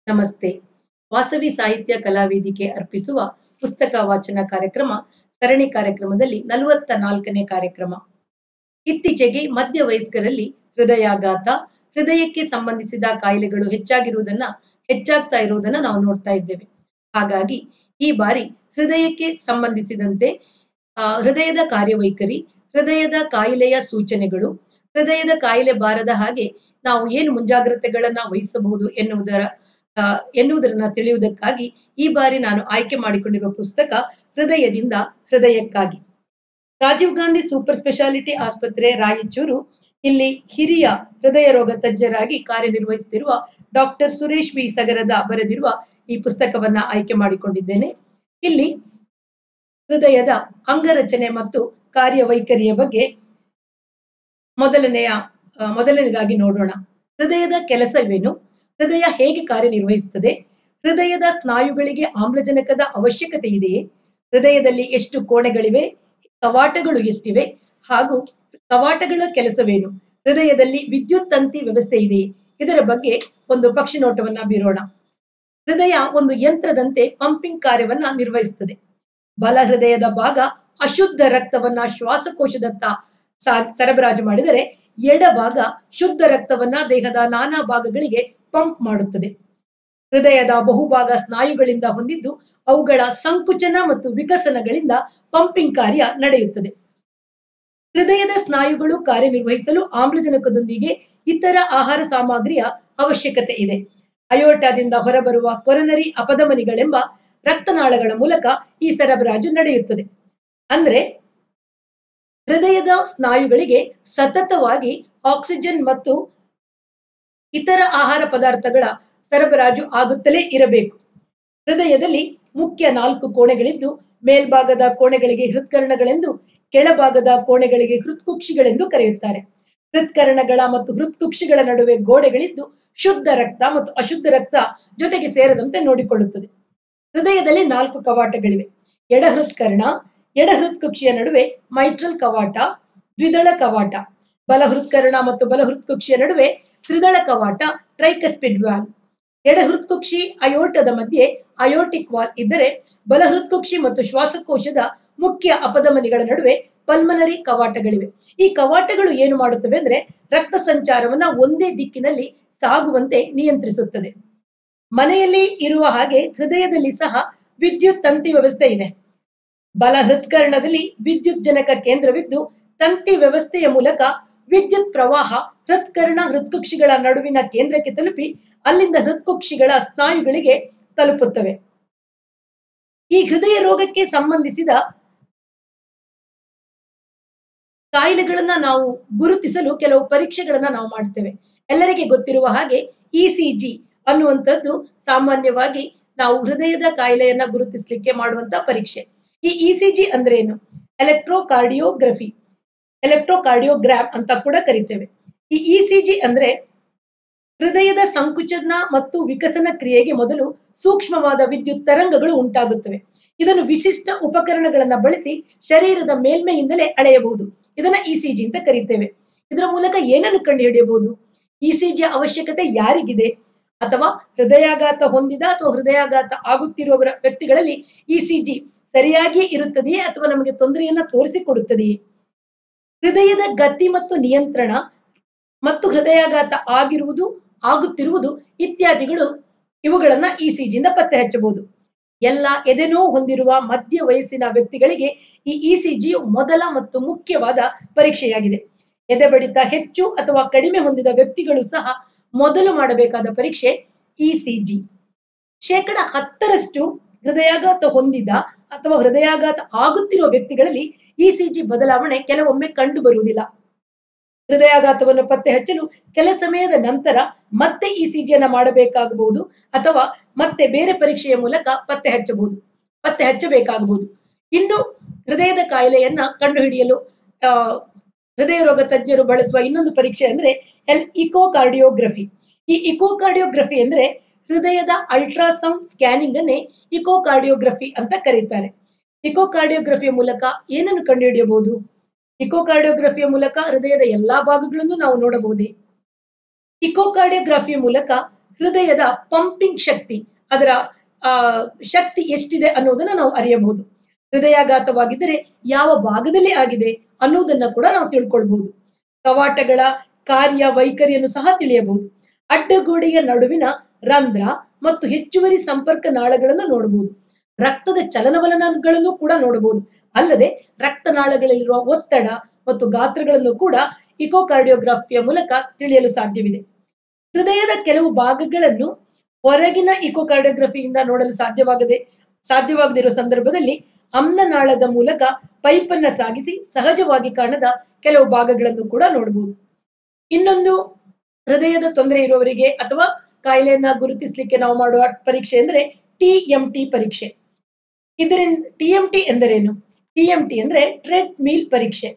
ನಮಸ್ತೆ ವಾಸವಿ ಸಾಹಿತ್ಯ ಕಲಾವೇದಿಕೆ ಅರ್ಪಿಸುವ ಪುಸ್ತಕ ವಾಚನ ಕಾರ್ಯಕ್ರಮ ಸರಣಿ ಕಾರ್ಯಕ್ರಮದಲ್ಲಿ ನಲವತ್ತ ನಾಲ್ಕನೇ ಕಾರ್ಯಕ್ರಮ ಇತ್ತೀಚೆಗೆ ಮಧ್ಯ ವಯಸ್ಕರಲ್ಲಿ ಹೃದಯಾಘಾತ ಹೃದಯಕ್ಕೆ ಸಂಬಂಧಿಸಿದ ಕಾಯಿಲೆಗಳು ಹೆಚ್ಚಾಗಿರುವುದನ್ನ ಹೆಚ್ಚಾಗ್ತಾ ಇರುವುದನ್ನ ನಾವು ನೋಡ್ತಾ ಇದ್ದೇವೆ ಹಾಗಾಗಿ ಈ ಬಾರಿ ಹೃದಯಕ್ಕೆ ಸಂಬಂಧಿಸಿದಂತೆ ಆ, ಹೃದಯದ ಕಾರ್ಯವೈಖರಿ ಹೃದಯದ ಕಾಯಿಲೆಯ ಸೂಚನೆಗಳು ಹೃದಯದ ಕಾಯಿಲೆ ಬಾರದ ಹಾಗೆ ನಾವು ಏನು ಮುಂಜಾಗ್ರತೆಗಳನ್ನ ವಹಿಸಬಹುದು ಎನ್ನುವುದರ ಆ, ಎನ್ನುವುದನ್ನ ತಿಳಿಯುವುದಕ್ಕಾಗಿ ಈ ಬಾರಿ ನಾನು ಆಯ್ಕೆ ಮಾಡಿಕೊಂಡಿರುವ ಪುಸ್ತಕ ಹೃದಯದಿಂದ ಹೃದಯಕ್ಕಾಗಿ ರಾಜೀವ್ ಗಾಂಧಿ ಸೂಪರ್ ಸ್ಪೆಷಾಲಿಟಿ ಆಸ್ಪತ್ರೆ ರಾಯಚೂರು ಇಲ್ಲಿ ಹಿರಿಯ ಹೃದಯ ರೋಗ ತಜ್ಞರಾಗಿ ಕಾರ್ಯನಿರ್ವಹಿಸುತ್ತಿರುವ ಡಾಕ್ಟರ್ ಸುರೇಶ್ ಬಿ ಸಗರದ ಬರೆದಿರುವ ಈ ಪುಸ್ತಕವನ್ನ ಆಯ್ಕೆ ಮಾಡಿಕೊಂಡಿದ್ದೇನೆ ಇಲ್ಲಿ ಹೃದಯದ ಅಂಗರಚನೆ ಮತ್ತು ಕಾರ್ಯವೈಖರಿಯ ಬಗ್ಗೆ ಮೊದಲನೆಯ ಆ, ಮೊದಲನೇದಾಗಿ ನೋಡೋಣ ಹೃದಯದ ಕೆಲಸವೇನು ಹೃದಯ ಹೇಗೆ ಕಾರ್ಯನಿರ್ವಹಿಸುತ್ತದೆ ಹೃದಯದ ಸ್ನಾಯುಗಳಿಗೆ ಆಮ್ಲಜನಕದ ಅವಶ್ಯಕತೆ ಇದೆಯೇ ಹೃದಯದಲ್ಲಿ ಎಷ್ಟು ಕೋಣೆಗಳಿವೆ ಕವಾಟಗಳು ಎಷ್ಟಿವೆ ಹಾಗೂ ಕವಾಟಗಳ ಕೆಲಸವೇನು ಹೃದಯದಲ್ಲಿ ವಿದ್ಯುತ್ ತಂತಿ ವ್ಯವಸ್ಥೆ ಇದೆಯೇ ಇದರ ಬಗ್ಗೆ ಒಂದು ಪಕ್ಷಿ ನೋಟವನ್ನ ಬೀರೋಣ ಹೃದಯ ಒಂದು ಯಂತ್ರದಂತೆ ಪಂಪಿಂಗ್ ಕಾರ್ಯವನ್ನ ನಿರ್ವಹಿಸುತ್ತದೆ ಬಲ ಹೃದಯದ ಭಾಗ ಅಶುದ್ಧ ರಕ್ತವನ್ನ ಶ್ವಾಸಕೋಶದತ್ತ ಸಾ- ಸರಬರಾಜು ಮಾಡಿದರೆ ಎಡಭಾಗ ಶುದ್ಧ ರಕ್ತವನ್ನ ದೇಹದ ನಾನಾ ಭಾಗಗಳಿಗೆ ಪಂಪ್ ಮಾಡುತ್ತದೆ ಹೃದಯದ ಬಹುಭಾಗ ಸ್ನಾಯುಗಳಿಂದ ಹೊಂದಿದ್ದು ಅವುಗಳ ಸಂಕುಚನ ಮತ್ತು ವಿಕಸನಗಳಿಂದ ಪಂಪಿಂಗ್ ಕಾರ್ಯ ನಡೆಯುತ್ತದೆ ಹೃದಯದ ಸ್ನಾಯುಗಳು ಕಾರ್ಯನಿರ್ವಹಿಸಲು ಆಮ್ಲಜನಕದೊಂದಿಗೆ ಇತರ ಆಹಾರ ಸಾಮಗ್ರಿಯ ಅವಶ್ಯಕತೆ ಇದೆ ಅಯೋಟಾದಿಂದ ಹೊರಬರುವ ಕೊರನರಿ ಅಪಧಮನಿಗಳೆಂಬ ರಕ್ತನಾಳಗಳ ಮೂಲಕ ಈ ಸರಬರಾಜು ನಡೆಯುತ್ತದೆ ಅಂದ್ರೆ ಹೃದಯದ ಸ್ನಾಯುಗಳಿಗೆ ಸತತವಾಗಿ ಆಕ್ಸಿಜನ್ ಮತ್ತು ಇತರ ಆಹಾರ ಪದಾರ್ಥಗಳ ಸರಬರಾಜು ಆಗುತ್ತಲೇ ಇರಬೇಕು ಹೃದಯದಲ್ಲಿ ಮುಖ್ಯ ನಾಲ್ಕು ಕೋಣೆಗಳಿದ್ದು ಮೇಲ್ಭಾಗದ ಕೋಣೆಗಳಿಗೆ ಹೃತ್ಕರ್ಣಗಳೆಂದು ಕೆಳಭಾಗದ ಕೋಣೆಗಳಿಗೆ ಹೃತ್ಕುಕ್ಷಿಗಳೆಂದು ಕರೆಯುತ್ತಾರೆ ಹೃತ್ಕರ್ಣಗಳ ಮತ್ತು ಹೃತ್ಕುಕ್ಷಿಗಳ ನಡುವೆ ಗೋಡೆಗಳಿದ್ದು ಶುದ್ಧ ರಕ್ತ ಮತ್ತು ಅಶುದ್ಧ ರಕ್ತ ಜೊತೆಗೆ ಸೇರದಂತೆ ನೋಡಿಕೊಳ್ಳುತ್ತದೆ ಹೃದಯದಲ್ಲಿ ನಾಲ್ಕು ಕವಾಟಗಳಿವೆ ಎಡ ಹೃತ್ಕರ್ಣ ಎಡ ಹೃತ್ಕುಕ್ಷಿಯ ನಡುವೆ ಮೈಟ್ರಲ್ ಕವಾಟ ದ್ವಿದಳ ಕವಾಟ ಬಲ ಹೃತ್ಕರ್ಣ ಮತ್ತು ಬಲ ಹೃತ್ಕುಕ್ಷಿಯ ನಡುವೆ ತ್ರಿದಳ ಕವಾಟ ಟ್ರೈಕಸ್ಪಿಡ್ ವಾಲ್ ಎಡ ಹೃತ್ಕುಕ್ಷಿ ಅಯೋಟದ ಮಧ್ಯೆ ಅಯೋಟಿಕ್ ವಾಲ್ ಇದ್ದರೆ ಬಲ ಹೃತ್ಕುಕ್ಷಿ ಮತ್ತು ಶ್ವಾಸಕೋಶದ ಮುಖ್ಯ ಅಪಧಮನಿಗಳ ನಡುವೆ ಪಲ್ಮನರಿ ಕವಾಟಗಳಿವೆ ಈ ಕವಾಟಗಳು ಏನು ಮಾಡುತ್ತವೆ ಅಂದ್ರೆ ರಕ್ತ ಸಂಚಾರವನ್ನ ಒಂದೇ ದಿಕ್ಕಿನಲ್ಲಿ ಸಾಗುವಂತೆ ನಿಯಂತ್ರಿಸುತ್ತದೆ ಮನೆಯಲ್ಲಿ ಇರುವ ಹಾಗೆ ಹೃದಯದಲ್ಲಿ ಸಹ ವಿದ್ಯುತ್ ತಂತಿ ವ್ಯವಸ್ಥೆ ಇದೆ ಬಲ ಹೃತ್ಕರ್ಣದಲ್ಲಿ ವಿದ್ಯುತ್ ಜನಕ ಕೇಂದ್ರವಿದ್ದು ತಂತಿ ವ್ಯವಸ್ಥೆಯ ಮೂಲಕ ವಿದ್ಯುತ್ ಪ್ರವಾಹ ಹೃತ್ಕರ್ಣ ಹೃತ್ಕುಕ್ಷಿಗಳ ನಡುವಿನ ಕೇಂದ್ರಕ್ಕೆ ತಲುಪಿ ಅಲ್ಲಿಂದ ಹೃತ್ಕುಕ್ಷಿಗಳ ಸ್ನಾಯುಗಳಿಗೆ ತಲುಪುತ್ತವೆ ಈ ಹೃದಯ ರೋಗಕ್ಕೆ ಸಂಬಂಧಿಸಿದ ಕಾಯಿಲೆಗಳನ್ನ ನಾವು ಗುರುತಿಸಲು ಕೆಲವು ಪರೀಕ್ಷೆಗಳನ್ನ ನಾವು ಮಾಡ್ತೇವೆ ಎಲ್ಲರಿಗೆ ಗೊತ್ತಿರುವ ಹಾಗೆ ಇಸಿಜಿ ಅನ್ನುವಂಥದ್ದು ಸಾಮಾನ್ಯವಾಗಿ ನಾವು ಹೃದಯದ ಕಾಯಿಲೆಯನ್ನ ಗುರುತಿಸಲಿಕ್ಕೆ ಮಾಡುವಂತ ಪರೀಕ್ಷೆ ಈ ಇಸಿಜಿ ಅಂದ್ರೆ ಏನು ಎಲೆಕ್ಟ್ರೋಕಾರ್ಡಿಯೋಗ್ರಫಿ ಎಲೆಕ್ಟ್ರೋಕಾರ್ಡಿಯೋಗ್ರಾಮ್ ಅಂತ ಕೂಡ ಕರಿತೇವೆ ಈ ಇಸಿಜಿ ಅಂದ್ರೆ ಹೃದಯದ ಸಂಕುಚನ ಮತ್ತು ವಿಕಸನ ಕ್ರಿಯೆಗೆ ಮೊದಲು ಸೂಕ್ಷ್ಮವಾದ ವಿದ್ಯುತ್ ತರಂಗಗಳು ಉಂಟಾಗುತ್ತವೆ ಇದನ್ನು ವಿಶಿಷ್ಟ ಉಪಕರಣಗಳನ್ನ ಬಳಸಿ ಶರೀರದ ಮೇಲ್ಮೈಯಿಂದಲೇ ಅಳೆಯಬಹುದು ಇದನ್ನ ಇಸಿಜಿ ಅಂತ ಕರೀತೇವೆ ಇದರ ಮೂಲಕ ಏನನ್ನು ಕಂಡುಹಿಡಿಯಬಹುದು ಇಸಿಜಿ ಅವಶ್ಯಕತೆ ಯಾರಿಗಿದೆ ಅಥವಾ ಹೃದಯಾಘಾತ ಹೊಂದಿದ ಅಥವಾ ಹೃದಯಾಘಾತ ಆಗುತ್ತಿರುವವರ ವ್ಯಕ್ತಿಗಳಲ್ಲಿ ಇಸಿಜಿ ಸರಿಯಾಗಿಯೇ ಇರುತ್ತದೆಯೇ ಅಥವಾ ನಮಗೆ ತೊಂದರೆಯನ್ನ ತೋರಿಸಿಕೊಡುತ್ತದೆಯೇ ಹೃದಯದ ಗತಿ ಮತ್ತು ನಿಯಂತ್ರಣ ಮತ್ತು ಹೃದಯಾಘಾತ ಆಗಿರುವುದು ಆಗುತ್ತಿರುವುದು ಇತ್ಯಾದಿಗಳು ಇವುಗಳನ್ನ ಇಸಿಜಿಯಿಂದ ಪತ್ತೆ ಹಚ್ಚಬಹುದು ಎಲ್ಲ ಎದೆನೋವು ಹೊಂದಿರುವ ಮಧ್ಯ ವಯಸ್ಸಿನ ವ್ಯಕ್ತಿಗಳಿಗೆ ಈ ಇಸಿಜಿಯು ಮೊದಲ ಮತ್ತು ಮುಖ್ಯವಾದ ಪರೀಕ್ಷೆಯಾಗಿದೆ ಎದೆ ಬಡಿತ ಹೆಚ್ಚು ಅಥವಾ ಕಡಿಮೆ ಹೊಂದಿದ ವ್ಯಕ್ತಿಗಳು ಸಹ ಮೊದಲು ಮಾಡಬೇಕಾದ ಪರೀಕ್ಷೆ ಇಸಿಜಿ ಶೇಕಡ ಹತ್ತರಷ್ಟು ಹೃದಯಾಘಾತ ಹೊಂದಿದ ಅಥವಾ ಹೃದಯಾಘಾತ ಆಗುತ್ತಿರುವ ವ್ಯಕ್ತಿಗಳಲ್ಲಿ ಇಸಿಜಿ ಬದಲಾವಣೆ ಕೆಲವೊಮ್ಮೆ ಕಂಡು ಬರುವುದಿಲ್ಲ ಹೃದಯಾಘಾತವನ್ನು ಪತ್ತೆ ಹಚ್ಚಲು ಕೆಲ ಸಮಯದ ನಂತರ ಮತ್ತೆ ಇಸಿಜಿಯನ್ನ ಮಾಡಬೇಕಾಗಬಹುದು ಅಥವಾ ಮತ್ತೆ ಬೇರೆ ಪರೀಕ್ಷೆಯ ಮೂಲಕ ಪತ್ತೆ ಹಚ್ಚಬಹುದು ಪತ್ತೆ ಹಚ್ಚಬೇಕಾಗಬಹುದು ಇನ್ನು ಹೃದಯದ ಕಾಯಿಲೆಯನ್ನ ಕಂಡುಹಿಡಿಯಲು ಆ, ಹೃದಯ ರೋಗ ತಜ್ಞರು ಬಳಸುವ ಇನ್ನೊಂದು ಪರೀಕ್ಷೆ ಅಂದ್ರೆ ಎಲ್ ಇಕೋಕಾರ್ಡಿಯೋಗ್ರಫಿ ಈ ಇಕೋಕಾರ್ಡಿಯೋಗ್ರಫಿ ಅಂದ್ರೆ ಹೃದಯದ ಅಲ್ಟ್ರಾಸೌಂಡ್ ಸ್ಕ್ಯಾನಿಂಗ್ ಅನ್ನೇ ಇಕೋಕಾರ್ಡಿಯೋಗ್ರಫಿ ಅಂತ ಕರೀತಾರೆ ಇಕೋಕಾರ್ಡಿಯೋಗ್ರಫಿಯ ಮೂಲಕ ಏನನ್ನು ಕಂಡುಹಿಡಿಯಬಹುದು ಇಕೋಕಾರ್ಡಿಯೋಗ್ರಫಿಯ ಮೂಲಕ ಹೃದಯದ ಎಲ್ಲಾ ಭಾಗಗಳನ್ನು ನಾವು ನೋಡಬಹುದೇ ಇಕೋಕಾರ್ಡಿಯೋಗ್ರಫಿಯ ಮೂಲಕ ಹೃದಯದ ಪಂಪಿಂಗ್ ಶಕ್ತಿ ಅದರ ಆ ಶಕ್ತಿ ಎಷ್ಟಿದೆ ಅನ್ನೋದನ್ನ ನಾವು ಅರಿಯಬಹುದು ಹೃದಯಾಘಾತವಾಗಿದ್ದರೆ ಯಾವ ಭಾಗದಲ್ಲಿ ಆಗಿದೆ ಅನ್ನೋದನ್ನ ಕೂಡ ನಾವು ತಿಳ್ಕೊಳ್ಬಹುದು ಕವಾಟಗಳ ಕಾರ್ಯ ವೈಖರಿಯನ್ನು ಸಹ ತಿಳಿಯಬಹುದು ಅಡ್ಡಗೋಡೆಯ ನಡುವಿನ ರಂಧ್ರ ಮತ್ತು ಹೆಚ್ಚುವರಿ ಸಂಪರ್ಕ ನಾಳಗಳನ್ನು ನೋಡಬಹುದು ರಕ್ತದ ಚಲನವಲನಗಳನ್ನು ಕೂಡ ನೋಡಬಹುದು ಅಲ್ಲದೆ ರಕ್ತನಾಳಗಳಲ್ಲಿರುವ ಒತ್ತಡ ಮತ್ತು ಗಾತ್ರಗಳನ್ನು ಕೂಡ ಇಕೋಕಾರ್ಡಿಯೋಗ್ರಾಫಿಯ ಮೂಲಕ ತಿಳಿಯಲು ಸಾಧ್ಯವಿದೆ ಹೃದಯದ ಕೆಲವು ಭಾಗಗಳನ್ನು ಹೊರಗಿನ ಇಕೋಕಾರ್ಡಿಯೋಗ್ರಫಿಯಿಂದ ನೋಡಲು ಸಾಧ್ಯವಾಗದೆ ಸಾಧ್ಯವಾಗದಿರುವ ಸಂದರ್ಭದಲ್ಲಿ ಅಮ್ನನಾಳದ ಮೂಲಕ ಪೈಪನ್ನ ಸಾಗಿಸಿ ಸಹಜವಾಗಿ ಕಾಣದ ಕೆಲವು ಭಾಗಗಳನ್ನು ಕೂಡ ನೋಡಬಹುದು ಇನ್ನೊಂದು ಹೃದಯದ ತೊಂದರೆ ಇರುವವರಿಗೆ ಅಥವಾ ಕಾಯಿಲೆಯನ್ನ ಗುರುತಿಸಲಿಕ್ಕೆ ನಾವು ಮಾಡುವ ಪರೀಕ್ಷೆ ಅಂದ್ರೆ ಟಿ ಎಂ ಟಿ ಪರೀಕ್ಷೆ ಇದರಿಂದ ಟಿ ಎಂ ಟಿ ಎಂದರೇನು ಟಿ ಎಂ ಟಿ ಅಂದ್ರೆ ಟ್ರೆಡ್ ಮೀಲ್ ಪರೀಕ್ಷೆ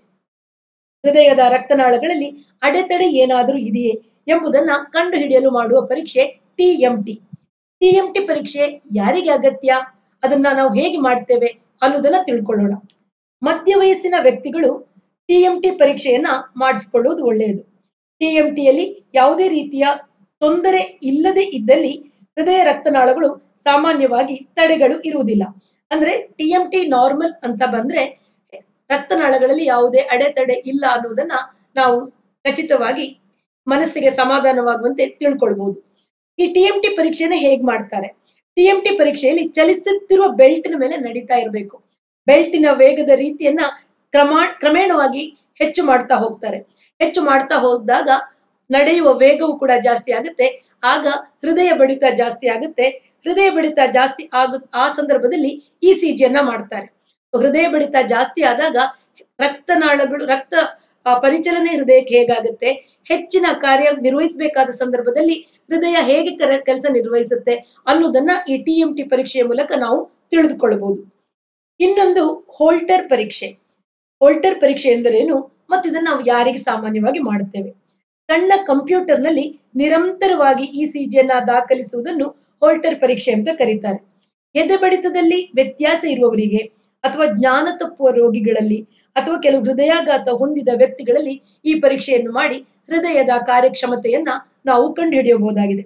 ಹೃದಯದ ರಕ್ತನಾಳಗಳಲ್ಲಿ ಅಡೆತಡೆ ಏನಾದರೂ ಇದೆಯೇ ಎಂಬುದನ್ನ ಕಂಡುಹಿಡಿಯಲು ಮಾಡುವ ಪರೀಕ್ಷೆ T M T T M T ಪರೀಕ್ಷೆ ಯಾರಿಗೆ ಅಗತ್ಯ ಅದನ್ನ ನಾವು ಹೇಗೆ ಮಾಡ್ತೇವೆ ಅನ್ನೋದನ್ನ ತಿಳ್ಕೊಳ್ಳೋಣ ಮಧ್ಯ ವಯಸ್ಸಿನ ವ್ಯಕ್ತಿಗಳು ಟಿ ಎಂ ಟಿ ಪರೀಕ್ಷೆಯನ್ನ ಮಾಡಿಸಿಕೊಳ್ಳುವುದು ಒಳ್ಳೆಯದು ಟಿ ಎಂ ಟಿಯಲ್ಲಿ ಯಾವುದೇ ರೀತಿಯ ತೊಂದರೆ ಇಲ್ಲದೆ ಇದ್ದಲ್ಲಿ ಹೃದಯ ರಕ್ತನಾಳಗಳು ಸಾಮಾನ್ಯವಾಗಿ ತಡೆಗಳು ಇರುವುದಿಲ್ಲ ಅಂದ್ರೆ ಟಿ ಎಂ ಟಿ ನಾರ್ಮಲ್ ಅಂತ ಬಂದ್ರೆ ರಕ್ತನಾಳಗಳಲ್ಲಿ ಯಾವುದೇ ಅಡೆತಡೆ ಇಲ್ಲ ಅನ್ನೋದನ್ನ ನಾವು ಖಚಿತವಾಗಿ ಮನಸ್ಸಿಗೆ ಸಮಾಧಾನವಾಗುವಂತೆ ತಿಳ್ಕೊಳ್ಬಹುದು ಈ ಟಿ ಎಂ ಟಿ ಪರೀಕ್ಷೆನ ಹೇಗ್ ಮಾಡ್ತಾರೆ ಟಿ ಎಂ ಟಿ ಪರೀಕ್ಷೆಯಲ್ಲಿ ಚಲಿಸುತ್ತಿರುವ ಬೆಲ್ಟಿನ ಮೇಲೆ ನಡೀತಾ ಇರಬೇಕು ಬೆಲ್ಟಿನ ವೇಗದ ರೀತಿಯನ್ನ ಕ್ರಮ ಕ್ರಮೇಣವಾಗಿ ಹೆಚ್ಚು ಮಾಡ್ತಾ ಹೋಗ್ತಾರೆ ಹೆಚ್ಚು ಮಾಡ್ತಾ ಹೋದಾಗ ನಡೆಯುವ ವೇಗವು ಕೂಡ ಜಾಸ್ತಿ ಆಗುತ್ತೆ ಆಗ ಹೃದಯ ಬಡಿತ ಜಾಸ್ತಿ ಆಗುತ್ತೆ ಹೃದಯ ಬಡಿತ ಜಾಸ್ತಿ ಆಗು ಆ ಸಂದರ್ಭದಲ್ಲಿ ಇ ಸಿ ಜಿಯನ್ನ ಮಾಡ್ತಾರೆ ಹೃದಯ ಬಡಿತ ಜಾಸ್ತಿ ಆದಾಗ ರಕ್ತನಾಳಗಳು ರಕ್ತ ಆ, ಪರಿಚಲನೆ ಹೃದಯಕ್ಕೆ ಹೇಗಾಗುತ್ತೆ ಹೆಚ್ಚಿನ ಕಾರ್ಯ ನಿರ್ವಹಿಸಬೇಕಾದ ಸಂದರ್ಭದಲ್ಲಿ ಹೃದಯ ಹೇಗೆ ಕೆಲಸ ನಿರ್ವಹಿಸುತ್ತೆ ಅನ್ನೋದನ್ನ ಈ ಟಿ ಎಂ ಟಿ ಪರೀಕ್ಷೆಯ ಮೂಲಕ ನಾವು ತಿಳಿದುಕೊಳ್ಳಬಹುದು ಇನ್ನೊಂದು ಹೋಲ್ಟರ್ ಪರೀಕ್ಷೆ ಹೋಲ್ಟರ್ ಪರೀಕ್ಷೆ ಎಂದರೇನು ಮತ್ತು ಇದನ್ನು ನಾವು ಯಾರಿಗೆ ಸಾಮಾನ್ಯವಾಗಿ ಮಾಡುತ್ತೇವೆ ಸಣ್ಣ ಕಂಪ್ಯೂಟರ್ನಲ್ಲಿ ನಿರಂತರವಾಗಿ ಇ ಸಿ ಜಿಯನ್ನ ದಾಖಲಿಸುವುದನ್ನು ಹೋಲ್ಟರ್ ಪರೀಕ್ಷೆ ಅಂತ ಕರೀತಾರೆ ಎದೆ ಬಡಿತದಲ್ಲಿ ವ್ಯತ್ಯಾಸ ಇರುವವರಿಗೆ ಅಥವಾ ಜ್ಞಾನ ತಪ್ಪುವ ರೋಗಿಗಳಲ್ಲಿ ಅಥವಾ ಕೆಲವು ಹೃದಯಾಘಾತ ಹೊಂದಿದ ವ್ಯಕ್ತಿಗಳಲ್ಲಿ ಈ ಪರೀಕ್ಷೆಯನ್ನು ಮಾಡಿ ಹೃದಯದ ಕಾರ್ಯಕ್ಷಮತೆಯನ್ನ ನಾವು ಕಂಡುಹಿಡಿಯಬಹುದಾಗಿದೆ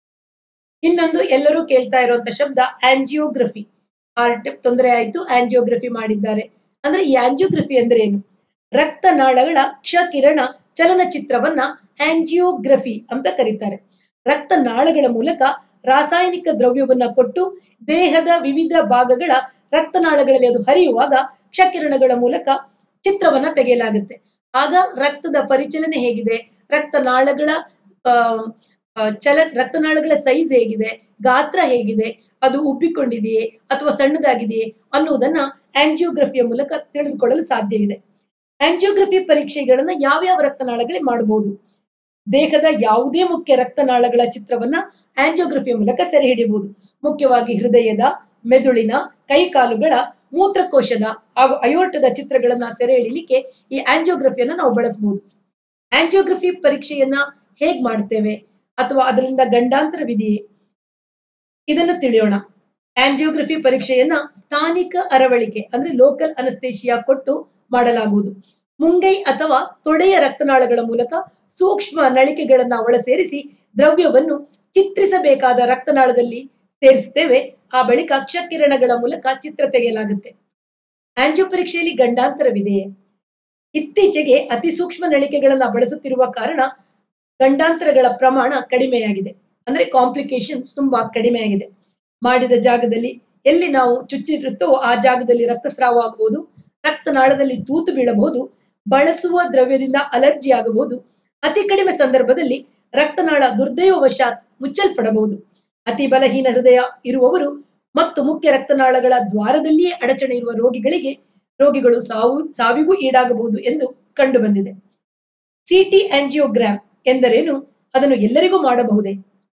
ಇನ್ನೊಂದು ಎಲ್ಲರೂ ಕೇಳ್ತಾ ಇರುವಂತ ಶಬ್ದ ಆಂಜಿಯೋಗ್ರಫಿ ಹಾರ್ಟ್ ತೊಂದರೆ ಆಯ್ತು ಆಂಜಿಯೋಗ್ರಫಿ ಮಾಡಿದ್ದಾರೆ ಅಂದ್ರೆ ಈ ಆಂಜಿಯೋಗ್ರಫಿ ಅಂದ್ರೆ ಏನು ರಕ್ತನಾಳಗಳ ಕ್ಷಕಿರಣ ಚಲನಚಿತ್ರವನ್ನ ಆಂಜಿಯೋಗ್ರಫಿ ಅಂತ ಕರೀತಾರೆ ರಕ್ತನಾಳಗಳ ಮೂಲಕ ರಾಸಾಯನಿಕ ದ್ರವ್ಯವನ್ನ ಕೊಟ್ಟು ದೇಹದ ವಿವಿಧ ಭಾಗಗಳ ರಕ್ತನಾಳಗಳಲ್ಲಿ ಅದು ಹರಿಯುವಾಗ ಕ್ಷಕಿರಣಗಳ ಮೂಲಕ ಚಿತ್ರವನ್ನ ತೆಗೆಯಲಾಗುತ್ತೆ ಆಗ ರಕ್ತದ ಪರಿಚಲನೆ ಹೇಗಿದೆ ರಕ್ತನಾಳಗಳ ಆ, ಆ, ಚಲ ರಕ್ತನಾಳಗಳ ಸೈಜ್ ಹೇಗಿದೆ ಗಾತ್ರ ಹೇಗಿದೆ ಅದು ಉಬ್ಬಿಕೊಂಡಿದೆಯೇ ಅಥವಾ ಸಣ್ಣದಾಗಿದೆಯೇ ಅನ್ನುವುದನ್ನ ಆಂಜಿಯೋಗ್ರಫಿಯ ಮೂಲಕ ತಿಳಿದುಕೊಳ್ಳಲು ಸಾಧ್ಯವಿದೆ ಆಂಜಿಯೋಗ್ರಫಿ ಪರೀಕ್ಷೆಗಳನ್ನ ಯಾವ್ಯಾವ ರಕ್ತನಾಳಗಳಿಗೆ ಮಾಡಬಹುದು ದೇಹದ ಯಾವುದೇ ಮುಖ್ಯ ರಕ್ತನಾಳಗಳ ಚಿತ್ರವನ್ನ ಆಂಜಿಯೋಗ್ರಫಿಯ ಮೂಲಕ ಸೆರೆ ಹಿಡಿಯಬಹುದು ಮುಖ್ಯವಾಗಿ ಹೃದಯದ ಮೆದುಳಿನ ಕೈಕಾಲುಗಳ ಮೂತ್ರಕೋಶದ ಹಾಗೂ ಅಯೋರ್ಟದ ಚಿತ್ರಗಳನ್ನ ಸೆರೆ ಹಿಡಿಲಿಕ್ಕೆ ಈ ಆಂಜಿಯೋಗ್ರಫಿಯನ್ನ ನಾವು ಬಳಸಬಹುದು ಆಂಜಿಯೋಗ್ರಫಿ ಪರೀಕ್ಷೆಯನ್ನ ಹೇಗ್ ಮಾಡ್ತೇವೆ ಅಥವಾ ಅದರಿಂದ ಗಂಡಾಂತರವಿದೆಯೇ ಇದನ್ನು ತಿಳಿಯೋಣ ಆಂಜಿಯೋಗ್ರಫಿ ಪರೀಕ್ಷೆಯನ್ನ ಸ್ಥಾನಿಕ ಅರವಳಿಕೆ ಅಂದ್ರೆ ಲೋಕಲ್ ಅನಸ್ತೇಶಿಯಾ ಕೊಟ್ಟು ಮಾಡಲಾಗುವುದು ಮುಂಗೈ ಅಥವಾ ತೊಡೆಯ ರಕ್ತನಾಳಗಳ ಮೂಲಕ ಸೂಕ್ಷ್ಮ ನಳಿಕೆಗಳನ್ನ ಒಳ ಸೇರಿಸಿ ದ್ರವ್ಯವನ್ನು ಚಿತ್ರಿಸಬೇಕಾದ ರಕ್ತನಾಳದಲ್ಲಿ ಸೇರಿಸುತ್ತೇವೆ ಆ ಬಳಿಕ ಕ್ಷಕಿರಣಗಳ ಮೂಲಕ ಚಿತ್ರ ತೆಗೆಯಲಾಗುತ್ತೆ ಆಂಜಿಯೋ ಪರೀಕ್ಷೆಯಲ್ಲಿ ಗಂಡಾಂತರವಿದೆಯೇ ಇತ್ತೀಚೆಗೆ ಅತಿ ಸೂಕ್ಷ್ಮ ನಳಿಕೆಗಳನ್ನ ಬಳಸುತ್ತಿರುವ ಕಾರಣ ಗಂಡಾಂತರಗಳ ಪ್ರಮಾಣ ಕಡಿಮೆಯಾಗಿದೆ ಅಂದ್ರೆ ಕಾಂಪ್ಲಿಕೇಶನ್ಸ್ ತುಂಬಾ ಕಡಿಮೆಯಾಗಿದೆ ಮಾಡಿದ ಜಾಗದಲ್ಲಿ ಎಲ್ಲಿ ನಾವು ಚುಚ್ಚಿರುತ್ತೋ ಆ ಜಾಗದಲ್ಲಿ ರಕ್ತಸ್ರಾವ ಆಗಬಹುದು ರಕ್ತನಾಳದಲ್ಲಿ ತೂತು ಬೀಳಬಹುದು ಬಳಸುವ ದ್ರವ್ಯದಿಂದ ಅಲರ್ಜಿ ಆಗಬಹುದು ಅತಿ ಕಡಿಮೆ ಸಂದರ್ಭದಲ್ಲಿ ರಕ್ತನಾಳ ದುರ್ದೈವವಶಾತ್ ಮುಚ್ಚಲ್ಪಡಬಹುದು ಅತಿ ಬಲಹೀನ ಹೃದಯ ಇರುವವರು ಮತ್ತು ಮುಖ್ಯ ರಕ್ತನಾಳಗಳ ದ್ವಾರದಲ್ಲಿಯೇ ಅಡಚಣೆ ಇರುವ ರೋಗಿಗಳಿಗೆ ರೋಗಿಗಳು ಸಾವು ಸಾವಿಗೂ ಈಡಾಗಬಹುದು ಎಂದು ಕಂಡು ಬಂದಿದೆ ಸಿಟಿ ಆಂಜಿಯೋಗ್ರಾಮ್ ಎಂದರೇನು ಅದನ್ನು ಎಲ್ಲರಿಗೂ ಮಾಡಬಹುದೇ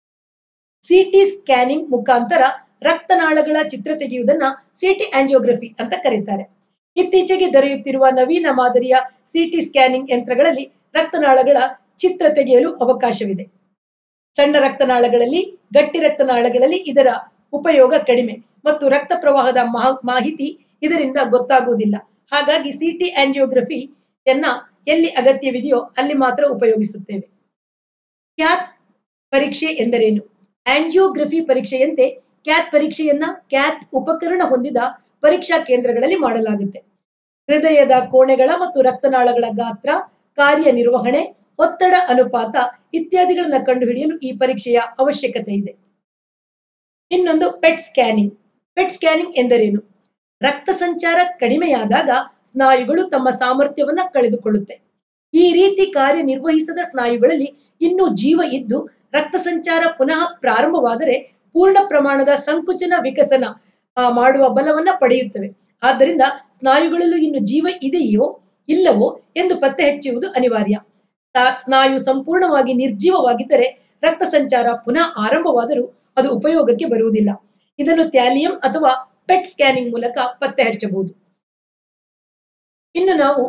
ಸಿಟಿ ಸ್ಕ್ಯಾನಿಂಗ್ ಮುಖಾಂತರ ರಕ್ತನಾಳಗಳ ಚಿತ್ರ ತೆಗೆಯುವುದನ್ನ ಸಿಟಿ ಆಂಜಿಯೋಗ್ರಫಿ ಅಂತ ಕರೀತಾರೆ ಇತ್ತೀಚೆಗೆ ದೊರೆಯುತ್ತಿರುವ ನವೀನ ಮಾದರಿಯ ಸಿಟಿ ಸ್ಕ್ಯಾನಿಂಗ್ ಯಂತ್ರಗಳಲ್ಲಿ ರಕ್ತನಾಳಗಳ ಚಿತ್ರ ತೆಗೆಯಲು ಅವಕಾಶವಿದೆ ಸಣ್ಣ ರಕ್ತನಾಳಗಳಲ್ಲಿ ಗಟ್ಟಿ ರಕ್ತನಾಳಗಳಲ್ಲಿ ಇದರ ಉಪಯೋಗ ಕಡಿಮೆ ಮತ್ತು ರಕ್ತ ಪ್ರವಾಹದ ಮಹಾ- ಮಾಹಿತಿ ಇದರಿಂದ ಗೊತ್ತಾಗುವುದಿಲ್ಲ ಹಾಗಾಗಿ ಸಿಟಿ ಆಂಜಿಯೋಗ್ರಫಿಯನ್ನ ಎಲ್ಲಿ ಅಗತ್ಯವಿದೆಯೋ ಅಲ್ಲಿ ಮಾತ್ರ ಉಪಯೋಗಿಸುತ್ತೇವೆ ಕ್ಯಾತ್ ಪರೀಕ್ಷೆ ಎಂದರೇನು ಆಂಜಿಯೋಗ್ರಫಿ ಪರೀಕ್ಷೆಯಂತೆ ಕ್ಯಾತ್ ಪರೀಕ್ಷೆಯನ್ನ ಕ್ಯಾತ್ ಉಪಕರಣ ಹೊಂದಿದ ಪರೀಕ್ಷಾ ಕೇಂದ್ರಗಳಲ್ಲಿ ಮಾಡಲಾಗುತ್ತೆ ಹೃದಯದ ಕೋಣೆಗಳ ಮತ್ತು ರಕ್ತನಾಳಗಳ ಗಾತ್ರ ಕಾರ್ಯನಿರ್ವಹಣೆ ಒತ್ತಡ ಅನುಪಾತ ಇತ್ಯಾದಿಗಳನ್ನ ಕಂಡುಹಿಡಿಯಲು ಈ ಪರೀಕ್ಷೆಯ ಅವಶ್ಯಕತೆ ಇದೆ ಇನ್ನೊಂದು ಪೆಟ್ ಸ್ಕ್ಯಾನಿಂಗ್ ಪೆಟ್ ಸ್ಕ್ಯಾನಿಂಗ್ ಎಂದರೇನು ರಕ್ತ ಸಂಚಾರ ಕಡಿಮೆಯಾದಾಗ ಸ್ನಾಯುಗಳು ತಮ್ಮ ಸಾಮರ್ಥ್ಯವನ್ನ ಕಳೆದುಕೊಳ್ಳುತ್ತೆ ಈ ರೀತಿ ಕಾರ್ಯನಿರ್ವಹಿಸದ ಸ್ನಾಯುಗಳಲ್ಲಿ ಇನ್ನೂ ಜೀವ ಇದ್ದು ರಕ್ತ ಸಂಚಾರ ಪುನಃ ಪ್ರಾರಂಭವಾದರೆ ಪೂರ್ಣ ಪ್ರಮಾಣದ ಸಂಕುಚನ ವಿಕಸನ ಆ, ಮಾಡುವ ಬಲವನ್ನ ಪಡೆಯುತ್ತವೆ ಆದ್ದರಿಂದ ಸ್ನಾಯುಗಳಲ್ಲೂ ಇನ್ನು ಜೀವ ಇದೆಯೋ ಇಲ್ಲವೋ ಎಂದು ಪತ್ತೆ ಹಚ್ಚುವುದು ಅನಿವಾರ್ಯ ತಾ- ಸ್ನಾಯು ಸಂಪೂರ್ಣವಾಗಿ ನಿರ್ಜೀವವಾಗಿದ್ದರೆ ರಕ್ತ ಸಂಚಾರ ಪುನಃ ಆರಂಭವಾದರೂ ಅದು ಉಪಯೋಗಕ್ಕೆ ಬರುವುದಿಲ್ಲ ಇದನ್ನು ಥ್ಯಾಲಿಯಂ ಅಥವಾ ಪೆಟ್ ಸ್ಕ್ಯಾನಿಂಗ್ ಮೂಲಕ ಪತ್ತೆ ಹಚ್ಚಬಹುದು ಇನ್ನು ನಾವು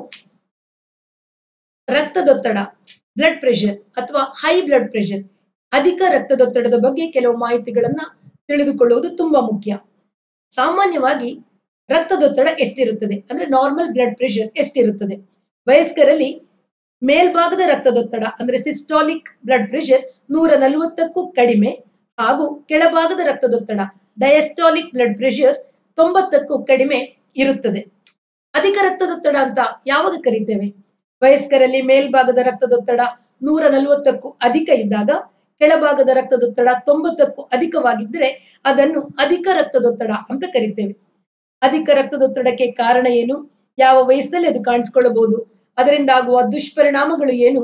ರಕ್ತದೊತ್ತಡ ಬ್ಲಡ್ ಪ್ರೆಷರ್ ಅಥವಾ ಹೈ ಬ್ಲಡ್ ಪ್ರೆಷರ್ ಅಧಿಕ ರಕ್ತದೊತ್ತಡದ ಬಗ್ಗೆ ಕೆಲವು ಮಾಹಿತಿಗಳನ್ನ ತಿಳಿದುಕೊಳ್ಳುವುದು ತುಂಬಾ ಮುಖ್ಯ ಸಾಮಾನ್ಯವಾಗಿ ರಕ್ತದೊತ್ತಡ ಎಷ್ಟಿರುತ್ತದೆ ಅಂದ್ರೆ ನಾರ್ಮಲ್ ಬ್ಲಡ್ ಪ್ರೆಷರ್ ಎಷ್ಟಿರುತ್ತದೆ ವಯಸ್ಕರಲ್ಲಿ ಮೇಲ್ಭಾಗದ ರಕ್ತದೊತ್ತಡ ಅಂದ್ರೆ ಸಿಸ್ಟಾಲಿಕ್ ಬ್ಲಡ್ ಪ್ರೆಷರ್ ನೂರ ನಲವತ್ತಕ್ಕೂ ಕಡಿಮೆ ಹಾಗೂ ಕೆಳಭಾಗದ ರಕ್ತದೊತ್ತಡ ಡಯಸ್ಟಾಲಿಕ್ ಬ್ಲಡ್ ಪ್ರೆಷರ್ ತೊಂಬತ್ತಕ್ಕೂ ಕಡಿಮೆ ಇರುತ್ತದೆ ಅಧಿಕ ರಕ್ತದೊತ್ತಡ ಅಂತ ಯಾವಾಗ ಕರೀತೇವೆ ವಯಸ್ಕರಲ್ಲಿ ಮೇಲ್ಭಾಗದ ರಕ್ತದೊತ್ತಡ ನೂರ ನಲವತ್ತಕ್ಕೂ ಅಧಿಕ ಇದ್ದಾಗ ಕೆಳಭಾಗದ ರಕ್ತದೊತ್ತಡ ತೊಂಬತ್ತಕ್ಕೂ ಅಧಿಕವಾಗಿದ್ದರೆ ಅದನ್ನು ಅಧಿಕ ರಕ್ತದೊತ್ತಡ ಅಂತ ಕರಿತೇವೆ ಅಧಿಕ ರಕ್ತದೊತ್ತಡಕ್ಕೆ ಕಾರಣ ಏನು ಯಾವ ವಯಸ್ಸಲ್ಲಿ ಅದು ಕಾಣಿಸ್ಕೊಳ್ಳಬಹುದು ಅದರಿಂದ ಆಗುವ ದುಷ್ಪರಿಣಾಮಗಳು ಏನು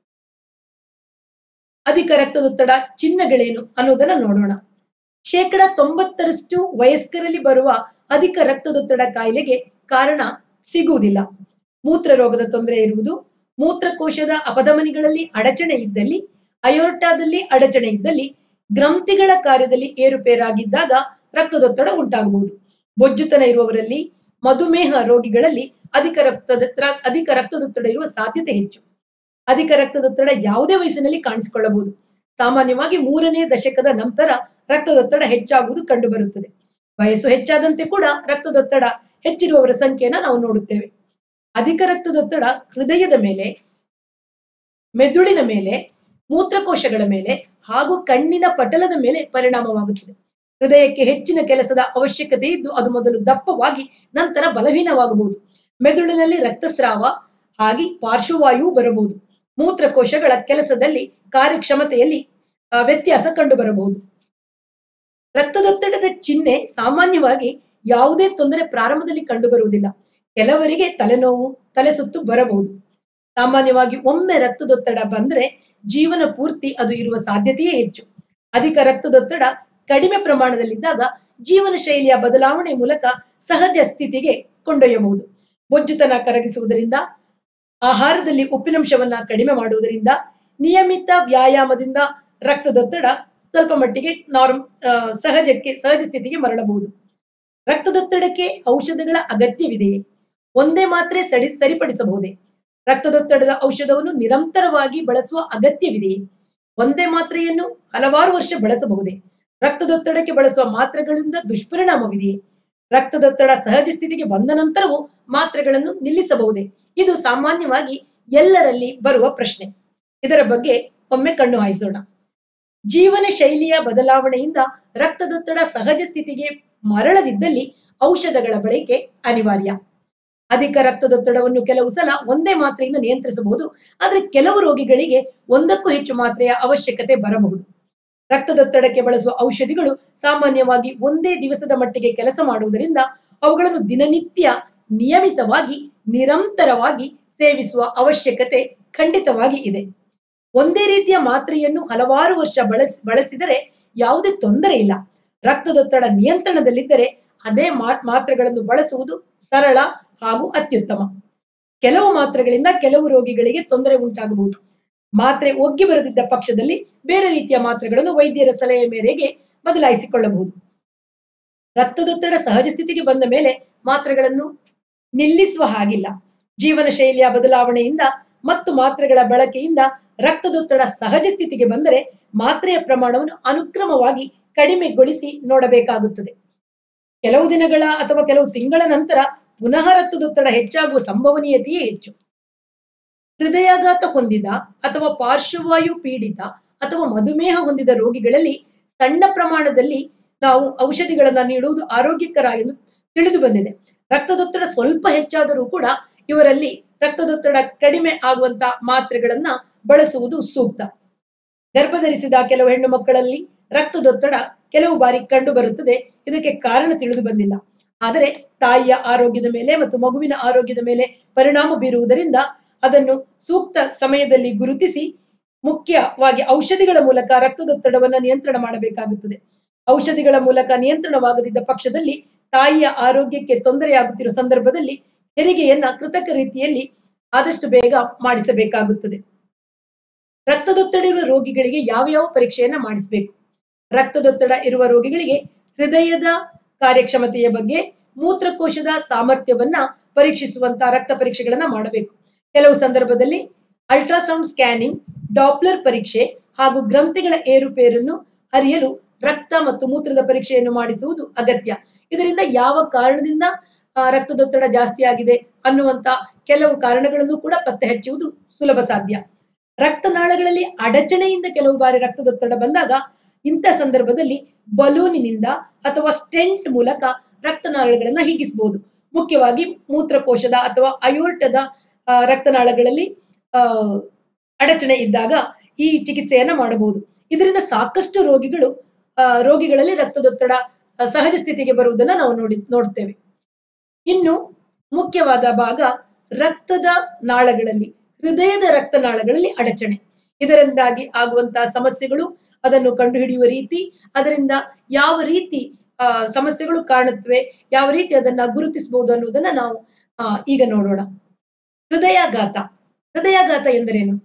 ಅಧಿಕ ರಕ್ತದೊತ್ತಡ ಚಿಹ್ನೆಗಳೇನು ಅನ್ನೋದನ್ನ ನೋಡೋಣ ಶೇಕಡ ತೊಂಬತ್ತರಷ್ಟು ವಯಸ್ಕರಲ್ಲಿ ಬರುವ ಅಧಿಕ ರಕ್ತದೊತ್ತಡ ಕಾಯಿಲೆಗೆ ಕಾರಣ ಸಿಗುವುದಿಲ್ಲ ಮೂತ್ರ ರೋಗದ ತೊಂದರೆ ಇರುವುದು ಮೂತ್ರಕೋಶದ ಅಪಧಮನಿಗಳಲ್ಲಿ ಅಡಚಣೆ ಇದ್ದಲ್ಲಿ ಅಯೋರ್ಟಾದಲ್ಲಿ ಅಡಚಣೆ ಇದ್ದಲ್ಲಿ ಗ್ರಂಥಿಗಳ ಕಾರ್ಯದಲ್ಲಿ ಏರುಪೇರಾಗಿದ್ದಾಗ ರಕ್ತದೊತ್ತಡ ಉಂಟಾಗಬಹುದು ಬೊಜ್ಜುತನ ಇರುವವರಲ್ಲಿ ಮಧುಮೇಹ ರೋಗಿಗಳಲ್ಲಿ ಅಧಿಕ ರಕ್ತದೊತ್ತಡ ಅಧಿಕ ರಕ್ತದೊತ್ತಡ ಇರುವ ಸಾಧ್ಯತೆ ಹೆಚ್ಚು ಅಧಿಕ ರಕ್ತದೊತ್ತಡ ಯಾವುದೇ ವಯಸ್ಸಿನಲ್ಲಿ ಕಾಣಿಸಿಕೊಳ್ಳಬಹುದು ಸಾಮಾನ್ಯವಾಗಿ ಮೂರನೇ ದಶಕದ ನಂತರ ರಕ್ತದೊತ್ತಡ ಹೆಚ್ಚಾಗುವುದು ಕಂಡುಬರುತ್ತದೆ ವಯಸ್ಸು ಹೆಚ್ಚಾದಂತೆ ಕೂಡ ರಕ್ತದೊತ್ತಡ ಹೆಚ್ಚಿರುವವರ ಸಂಖ್ಯೆಯನ್ನ ನಾವು ನೋಡುತ್ತೇವೆ ಅಧಿಕ ರಕ್ತದೊತ್ತಡ ಹೃದಯದ ಮೇಲೆ ಮೆದುಳಿನ ಮೇಲೆ ಮೂತ್ರಕೋಶಗಳ ಮೇಲೆ ಹಾಗೂ ಕಣ್ಣಿನ ಪಟಲದ ಮೇಲೆ ಪರಿಣಾಮವಾಗುತ್ತದೆ ಹೃದಯಕ್ಕೆ ಹೆಚ್ಚಿನ ಕೆಲಸದ ಅವಶ್ಯಕತೆ ಇದ್ದು ಅದು ಮೊದಲು ದಪ್ಪವಾಗಿ ನಂತರ ಬಲಹೀನವಾಗಬಹುದು ಮೆದುಳಿನಲ್ಲಿ ರಕ್ತಸ್ರಾವ ಆಗಿ ಪಾರ್ಶ್ವವಾಯು ಬರಬಹುದು ಮೂತ್ರಕೋಶಗಳ ಕೆಲಸದಲ್ಲಿ ಕಾರ್ಯಕ್ಷಮತೆಯಲ್ಲಿ ಆ, ವ್ಯತ್ಯಾಸ ಕಂಡು ಬರಬಹುದು ರಕ್ತದೊತ್ತಡದ ಚಿಹ್ನೆ ಸಾಮಾನ್ಯವಾಗಿ ಯಾವುದೇ ತೊಂದರೆ ಪ್ರಾರಂಭದಲ್ಲಿ ಕಂಡುಬರುವುದಿಲ್ಲ ಕೆಲವರಿಗೆ ತಲೆನೋವು ತಲೆ ಸುತ್ತು ಬರಬಹುದು ಸಾಮಾನ್ಯವಾಗಿ ಒಮ್ಮೆ ರಕ್ತದೊತ್ತಡ ಬಂದ್ರೆ ಜೀವನ ಪೂರ್ತಿ ಅದು ಇರುವ ಸಾಧ್ಯತೆಯೇ ಹೆಚ್ಚು ಅಧಿಕ ರಕ್ತದೊತ್ತಡ ಕಡಿಮೆ ಪ್ರಮಾಣದಲ್ಲಿದ್ದಾಗ ಜೀವನ ಶೈಲಿಯ ಬದಲಾವಣೆ ಮೂಲಕ ಸಹಜ ಸ್ಥಿತಿಗೆ ಕೊಂಡೊಯ್ಯಬಹುದು ಬೊಜ್ಜುತನ ಕರಗಿಸುವುದರಿಂದ ಆಹಾರದಲ್ಲಿ ಉಪ್ಪಿನಂಶವನ್ನ ಕಡಿಮೆ ಮಾಡುವುದರಿಂದ ನಿಯಮಿತ ವ್ಯಾಯಾಮದಿಂದ ರಕ್ತದೊತ್ತಡ ಸ್ವಲ್ಪ ಮಟ್ಟಿಗೆ ನಾರ್ಮ್ ಆ, ಸಹಜಕ್ಕೆ ಸಹಜ ಸ್ಥಿತಿಗೆ ಮರಳಬಹುದು ರಕ್ತದೊತ್ತಡಕ್ಕೆ ಔಷಧಗಳ ಅಗತ್ಯವಿದೆಯೇ ಒಂದೇ ಮಾತ್ರೆ ಸಡಿ ಸರಿಪಡಿಸಬಹುದೇ ರಕ್ತದೊತ್ತಡದ ಔಷಧವನ್ನು ನಿರಂತರವಾಗಿ ಬಳಸುವ ಅಗತ್ಯವಿದೆಯೇ ಒಂದೇ ಮಾತ್ರೆಯನ್ನು ಹಲವಾರು ವರ್ಷ ಬಳಸಬಹುದೇ ರಕ್ತದೊತ್ತಡಕ್ಕೆ ಬಳಸುವ ಮಾತ್ರೆಗಳಿಂದ ದುಷ್ಪರಿಣಾಮವಿದೆಯೇ ರಕ್ತದೊತ್ತಡ ಸಹಜ ಸ್ಥಿತಿಗೆ ಬಂದ ನಂತರವೂ ಮಾತ್ರೆಗಳನ್ನು ನಿಲ್ಲಿಸಬಹುದೇ ಇದು ಸಾಮಾನ್ಯವಾಗಿ ಎಲ್ಲರಲ್ಲಿ ಬರುವ ಪ್ರಶ್ನೆ ಇದರ ಬಗ್ಗೆ ಒಮ್ಮೆ ಕಣ್ಣು ಹಾಯಿಸೋಣ ಜೀವನ ಶೈಲಿಯ ಬದಲಾವಣೆಯಿಂದ ರಕ್ತದೊತ್ತಡ ಸಹಜ ಸ್ಥಿತಿಗೆ ಮರಳದಿದ್ದಲ್ಲಿ ಔಷಧಗಳ ಬಳಕೆ ಅನಿವಾರ್ಯ ಅಧಿಕ ರಕ್ತದೊತ್ತಡವನ್ನು ಕೆಲವು ಸಲ ಒಂದೇ ಮಾತ್ರೆಯಿಂದ ನಿಯಂತ್ರಿಸಬಹುದು ಆದರೆ ಕೆಲವು ರೋಗಿಗಳಿಗೆ ಒಂದಕ್ಕೂ ಹೆಚ್ಚು ಮಾತ್ರೆಯ ಅವಶ್ಯಕತೆ ಬರಬಹುದು ರಕ್ತದೊತ್ತಡಕ್ಕೆ ಬಳಸುವ ಔಷಧಿಗಳು ಸಾಮಾನ್ಯವಾಗಿ ಒಂದೇ ದಿವಸದ ಮಟ್ಟಿಗೆ ಕೆಲಸ ಮಾಡುವುದರಿಂದ ಅವುಗಳನ್ನು ದಿನನಿತ್ಯ ನಿಯಮಿತವಾಗಿ ನಿರಂತರವಾಗಿ ಸೇವಿಸುವ ಅವಶ್ಯಕತೆ ಖಂಡಿತವಾಗಿ ಇದೆ ಒಂದೇ ರೀತಿಯ ಮಾತ್ರೆಯನ್ನು ಹಲವಾರು ವರ್ಷ ಬಳಸಿ ಬಳಸಿದರೆ ಯಾವುದೇ ತೊಂದರೆ ಇಲ್ಲ ರಕ್ತದೊತ್ತಡ ನಿಯಂತ್ರಣದಲ್ಲಿದ್ದರೆ ಅದೇ ಮಾ- ಮಾತ್ರೆಗಳನ್ನು ಬಳಸುವುದು ಸರಳ ಹಾಗೂ ಅತ್ಯುತ್ತಮ ಕೆಲವು ಮಾತ್ರೆಗಳಿಂದ ಕೆಲವು ರೋಗಿಗಳಿಗೆ ತೊಂದರೆ ಉಂಟಾಗಬಹುದು ಮಾತ್ರೆ ಒಗ್ಗಿ ಬರದಿದ್ದ ಪಕ್ಷದಲ್ಲಿ ಬೇರೆ ರೀತಿಯ ಮಾತ್ರೆಗಳನ್ನು ವೈದ್ಯರ ಸಲಹೆ ಮೇರೆಗೆ ಬದಲಾಯಿಸಿಕೊಳ್ಳಬಹುದು ರಕ್ತದೊತ್ತಡ ಸಹಜ ಸ್ಥಿತಿಗೆ ಬಂದ ಮೇಲೆ ಮಾತ್ರೆಗಳನ್ನು ನಿಲ್ಲಿಸುವ ಹಾಗಿಲ್ಲ ಜೀವನ ಶೈಲಿಯ ಬದಲಾವಣೆಯಿಂದ ಮತ್ತು ಮಾತ್ರೆಗಳ ಬಳಕೆಯಿಂದ ರಕ್ತದೊತ್ತಡ ಸಹಜ ಸ್ಥಿತಿಗೆ ಬಂದರೆ ಮಾತ್ರೆಯ ಪ್ರಮಾಣವನ್ನು ಅನುಕ್ರಮವಾಗಿ ಕಡಿಮೆಗೊಳಿಸಿ ನೋಡಬೇಕಾಗುತ್ತದೆ ಕೆಲವು ದಿನಗಳ ಅಥವಾ ಕೆಲವು ತಿಂಗಳ ನಂತರ ಪುನಃ ರಕ್ತದೊತ್ತಡ ಹೆಚ್ಚಾಗುವ ಸಂಭವನೀಯತೆಯೇ ಹೆಚ್ಚು ಹೃದಯಾಘಾತ ಹೊಂದಿದ ಅಥವಾ ಪಾರ್ಶ್ವವಾಯು ಪೀಡಿತ ಅಥವಾ ಮಧುಮೇಹ ಹೊಂದಿದ ರೋಗಿಗಳಲ್ಲಿ ಸಣ್ಣ ಪ್ರಮಾಣದಲ್ಲಿ ನಾವು ಔಷಧಿಗಳನ್ನ ನೀಡುವುದು ಆರೋಗ್ಯಕರ ಎಂದು ತಿಳಿದು ಬಂದಿದೆ ರಕ್ತದೊತ್ತಡ ಸ್ವಲ್ಪ ಹೆಚ್ಚಾದರೂ ಕೂಡ ಇವರಲ್ಲಿ ರಕ್ತದೊತ್ತಡ ಕಡಿಮೆ ಆಗುವಂತ ಮಾತ್ರೆಗಳನ್ನ ಬಳಸುವುದು ಸೂಕ್ತ ಗರ್ಭಧರಿಸಿದ ಕೆಲವು ಹೆಣ್ಣು ಮಕ್ಕಳಲ್ಲಿ ರಕ್ತದೊತ್ತಡ ಕೆಲವು ಬಾರಿ ಕಂಡು ಬರುತ್ತದೆ ಇದಕ್ಕೆ ಕಾರಣ ತಿಳಿದು ಬಂದಿಲ್ಲ ಆದರೆ ತಾಯಿಯ ಆರೋಗ್ಯದ ಮೇಲೆ ಮತ್ತು ಮಗುವಿನ ಆರೋಗ್ಯದ ಮೇಲೆ ಪರಿಣಾಮ ಬೀರುವುದರಿಂದ ಅದನ್ನು ಸೂಕ್ತ ಸಮಯದಲ್ಲಿ ಗುರುತಿಸಿ ಮುಖ್ಯವಾಗಿ ಔಷಧಿಗಳ ಮೂಲಕ ರಕ್ತದೊತ್ತಡವನ್ನು ನಿಯಂತ್ರಣ ಮಾಡಬೇಕಾಗುತ್ತದೆ ಔಷಧಿಗಳ ಮೂಲಕ ನಿಯಂತ್ರಣವಾಗದಿದ್ದ ಪಕ್ಷದಲ್ಲಿ ತಾಯಿಯ ಆರೋಗ್ಯಕ್ಕೆ ತೊಂದರೆಯಾಗುತ್ತಿರುವ ಸಂದರ್ಭದಲ್ಲಿ ಹೆರಿಗೆಯನ್ನ ಕೃತಕ ರೀತಿಯಲ್ಲಿ ಆದಷ್ಟು ಬೇಗ ಮಾಡಿಸಬೇಕಾಗುತ್ತದೆ ರಕ್ತದೊತ್ತಡ ಇರುವ ರೋಗಿಗಳಿಗೆ ಯಾವ ಯಾವ ಪರೀಕ್ಷೆಯನ್ನ ಮಾಡಿಸಬೇಕು ರಕ್ತದೊತ್ತಡ ಇರುವ ರೋಗಿಗಳಿಗೆ ಹೃದಯದ ಕಾರ್ಯಕ್ಷಮತೆಯ ಬಗ್ಗೆ ಮೂತ್ರಕೋಶದ ಸಾಮರ್ಥ್ಯವನ್ನ ಪರೀಕ್ಷಿಸುವಂತ ರಕ್ತ ಪರೀಕ್ಷೆಗಳನ್ನ ಮಾಡಬೇಕು ಕೆಲವು ಸಂದರ್ಭದಲ್ಲಿ ಅಲ್ಟ್ರಾಸೌಂಡ್ ಸ್ಕ್ಯಾನಿಂಗ್ ಡಾಪ್ಲರ್ ಪರೀಕ್ಷೆ ಹಾಗೂ ಗ್ರಂಥಿಗಳ ಏರುಪೇರನ್ನು ಅರಿಯಲು ರಕ್ತ ಮತ್ತು ಮೂತ್ರದ ಪರೀಕ್ಷೆಯನ್ನು ಮಾಡಿಸುವುದು ಅಗತ್ಯ ಇದರಿಂದ ಯಾವ ಕಾರಣದಿಂದ ಆ, ರಕ್ತದೊತ್ತಡ ಜಾಸ್ತಿ ಆಗಿದೆ ಅನ್ನುವಂತ ಕೆಲವು ಕಾರಣಗಳನ್ನು ಕೂಡ ಪತ್ತೆ ಹಚ್ಚುವುದು ಸುಲಭ ಸಾಧ್ಯ ರಕ್ತನಾಳಗಳಲ್ಲಿ ಅಡಚಣೆಯಿಂದ ಕೆಲವು ಬಾರಿ ರಕ್ತದೊತ್ತಡ ಬಂದಾಗ ಇಂಥ ಸಂದರ್ಭದಲ್ಲಿ ಬಲೂನಿನಿಂದ ಅಥವಾ ಸ್ಟೆಂಟ್ ಮೂಲಕ ರಕ್ತನಾಳಗಳನ್ನ ಹಿಗ್ಗಿಸಬಹುದು ಮುಖ್ಯವಾಗಿ ಮೂತ್ರಕೋಶದ ಅಥವಾ ಅಯೋರ್ಟದ ಆ, ರಕ್ತನಾಳಗಳಲ್ಲಿ ಆ, ಅಡಚಣೆ ಇದ್ದಾಗ ಈ ಚಿಕಿತ್ಸೆಯನ್ನ ಮಾಡಬಹುದು ಇದರಿಂದ ಸಾಕಷ್ಟು ರೋಗಿಗಳು ಆ, ರೋಗಿಗಳಲ್ಲಿ ರಕ್ತದೊತ್ತಡ ಆ, ಸಹಜ ಸ್ಥಿತಿಗೆ ಬರುವುದನ್ನ ನಾವು ನೋಡಿ ನೋಡ್ತೇವೆ ಇನ್ನು ಮುಖ್ಯವಾದ ಭಾಗ ರಕ್ತದ ನಾಳಗಳಲ್ಲಿ ಹೃದಯದ ರಕ್ತನಾಳಗಳಲ್ಲಿ ಅಡಚಣೆ ಇದರಿಂದಾಗಿ ಆಗುವಂತಹ ಸಮಸ್ಯೆಗಳು ಅದನ್ನು ಕಂಡುಹಿಡಿಯುವ ರೀತಿ ಅದರಿಂದ ಯಾವ ರೀತಿ ಆ, ಸಮಸ್ಯೆಗಳು ಕಾಣುತ್ತವೆ ಯಾವ ರೀತಿ ಅದನ್ನ ಗುರುತಿಸಬಹುದು ಅನ್ನುವುದನ್ನ ನಾವು ಆ, ಈಗ ನೋಡೋಣ ಹೃದಯಾಘಾತ ಹೃದಯಾಘಾತ ಎಂದರೇನು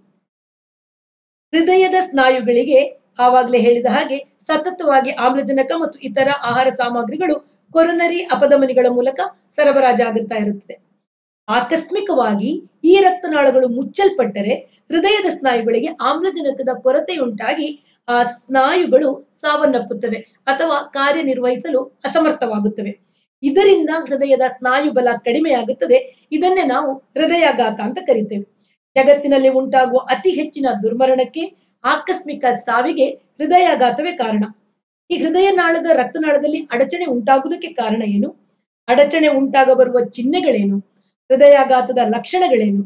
ಹೃದಯದ ಸ್ನಾಯುಗಳಿಗೆ ಆವಾಗಲೇ ಹೇಳಿದ ಹಾಗೆ ಸತತವಾಗಿ ಆಮ್ಲಜನಕ ಮತ್ತು ಇತರ ಆಹಾರ ಸಾಮಗ್ರಿಗಳು ಕೊರನರಿ ಅಪಧಮನಿಗಳ ಮೂಲಕ ಸರಬರಾಜಾಗುತ್ತಾ ಇರುತ್ತದೆ ಆಕಸ್ಮಿಕವಾಗಿ ಈ ರಕ್ತನಾಳಗಳು ಮುಚ್ಚಲ್ಪಟ್ಟರೆ ಹೃದಯದ ಸ್ನಾಯುಗಳಿಗೆ ಆಮ್ಲಜನಕದ ಕೊರತೆಯುಂಟಾಗಿ ಆ ಸ್ನಾಯುಗಳು ಸಾವನ್ನಪ್ಪುತ್ತವೆ ಅಥವಾ ಕಾರ್ಯನಿರ್ವಹಿಸಲು ಅಸಮರ್ಥವಾಗುತ್ತವೆ ಇದರಿಂದ ಹೃದಯದ ಸ್ನಾಯು ಬಲ ಕಡಿಮೆಯಾಗುತ್ತದೆ ಇದನ್ನೇ ನಾವು ಹೃದಯಾಘಾತ ಅಂತ ಕರಿತೇವೆ ಜಗತ್ತಿನಲ್ಲಿ ಉಂಟಾಗುವ ಅತಿ ಹೆಚ್ಚಿನ ದುರ್ಮರಣಕ್ಕೆ ಆಕಸ್ಮಿಕ ಸಾವಿಗೆ ಹೃದಯಾಘಾತವೇ ಕಾರಣ ಈ ಹೃದಯ ನಾಳದ ರಕ್ತನಾಳದಲ್ಲಿ ಅಡಚಣೆ ಉಂಟಾಗುವುದಕ್ಕೆ ಕಾರಣ ಏನು ಅಡಚಣೆ ಉಂಟಾಗ ಬರುವ ಚಿಹ್ನೆಗಳೇನು ಹೃದಯಾಘಾತದ ಲಕ್ಷಣಗಳೇನು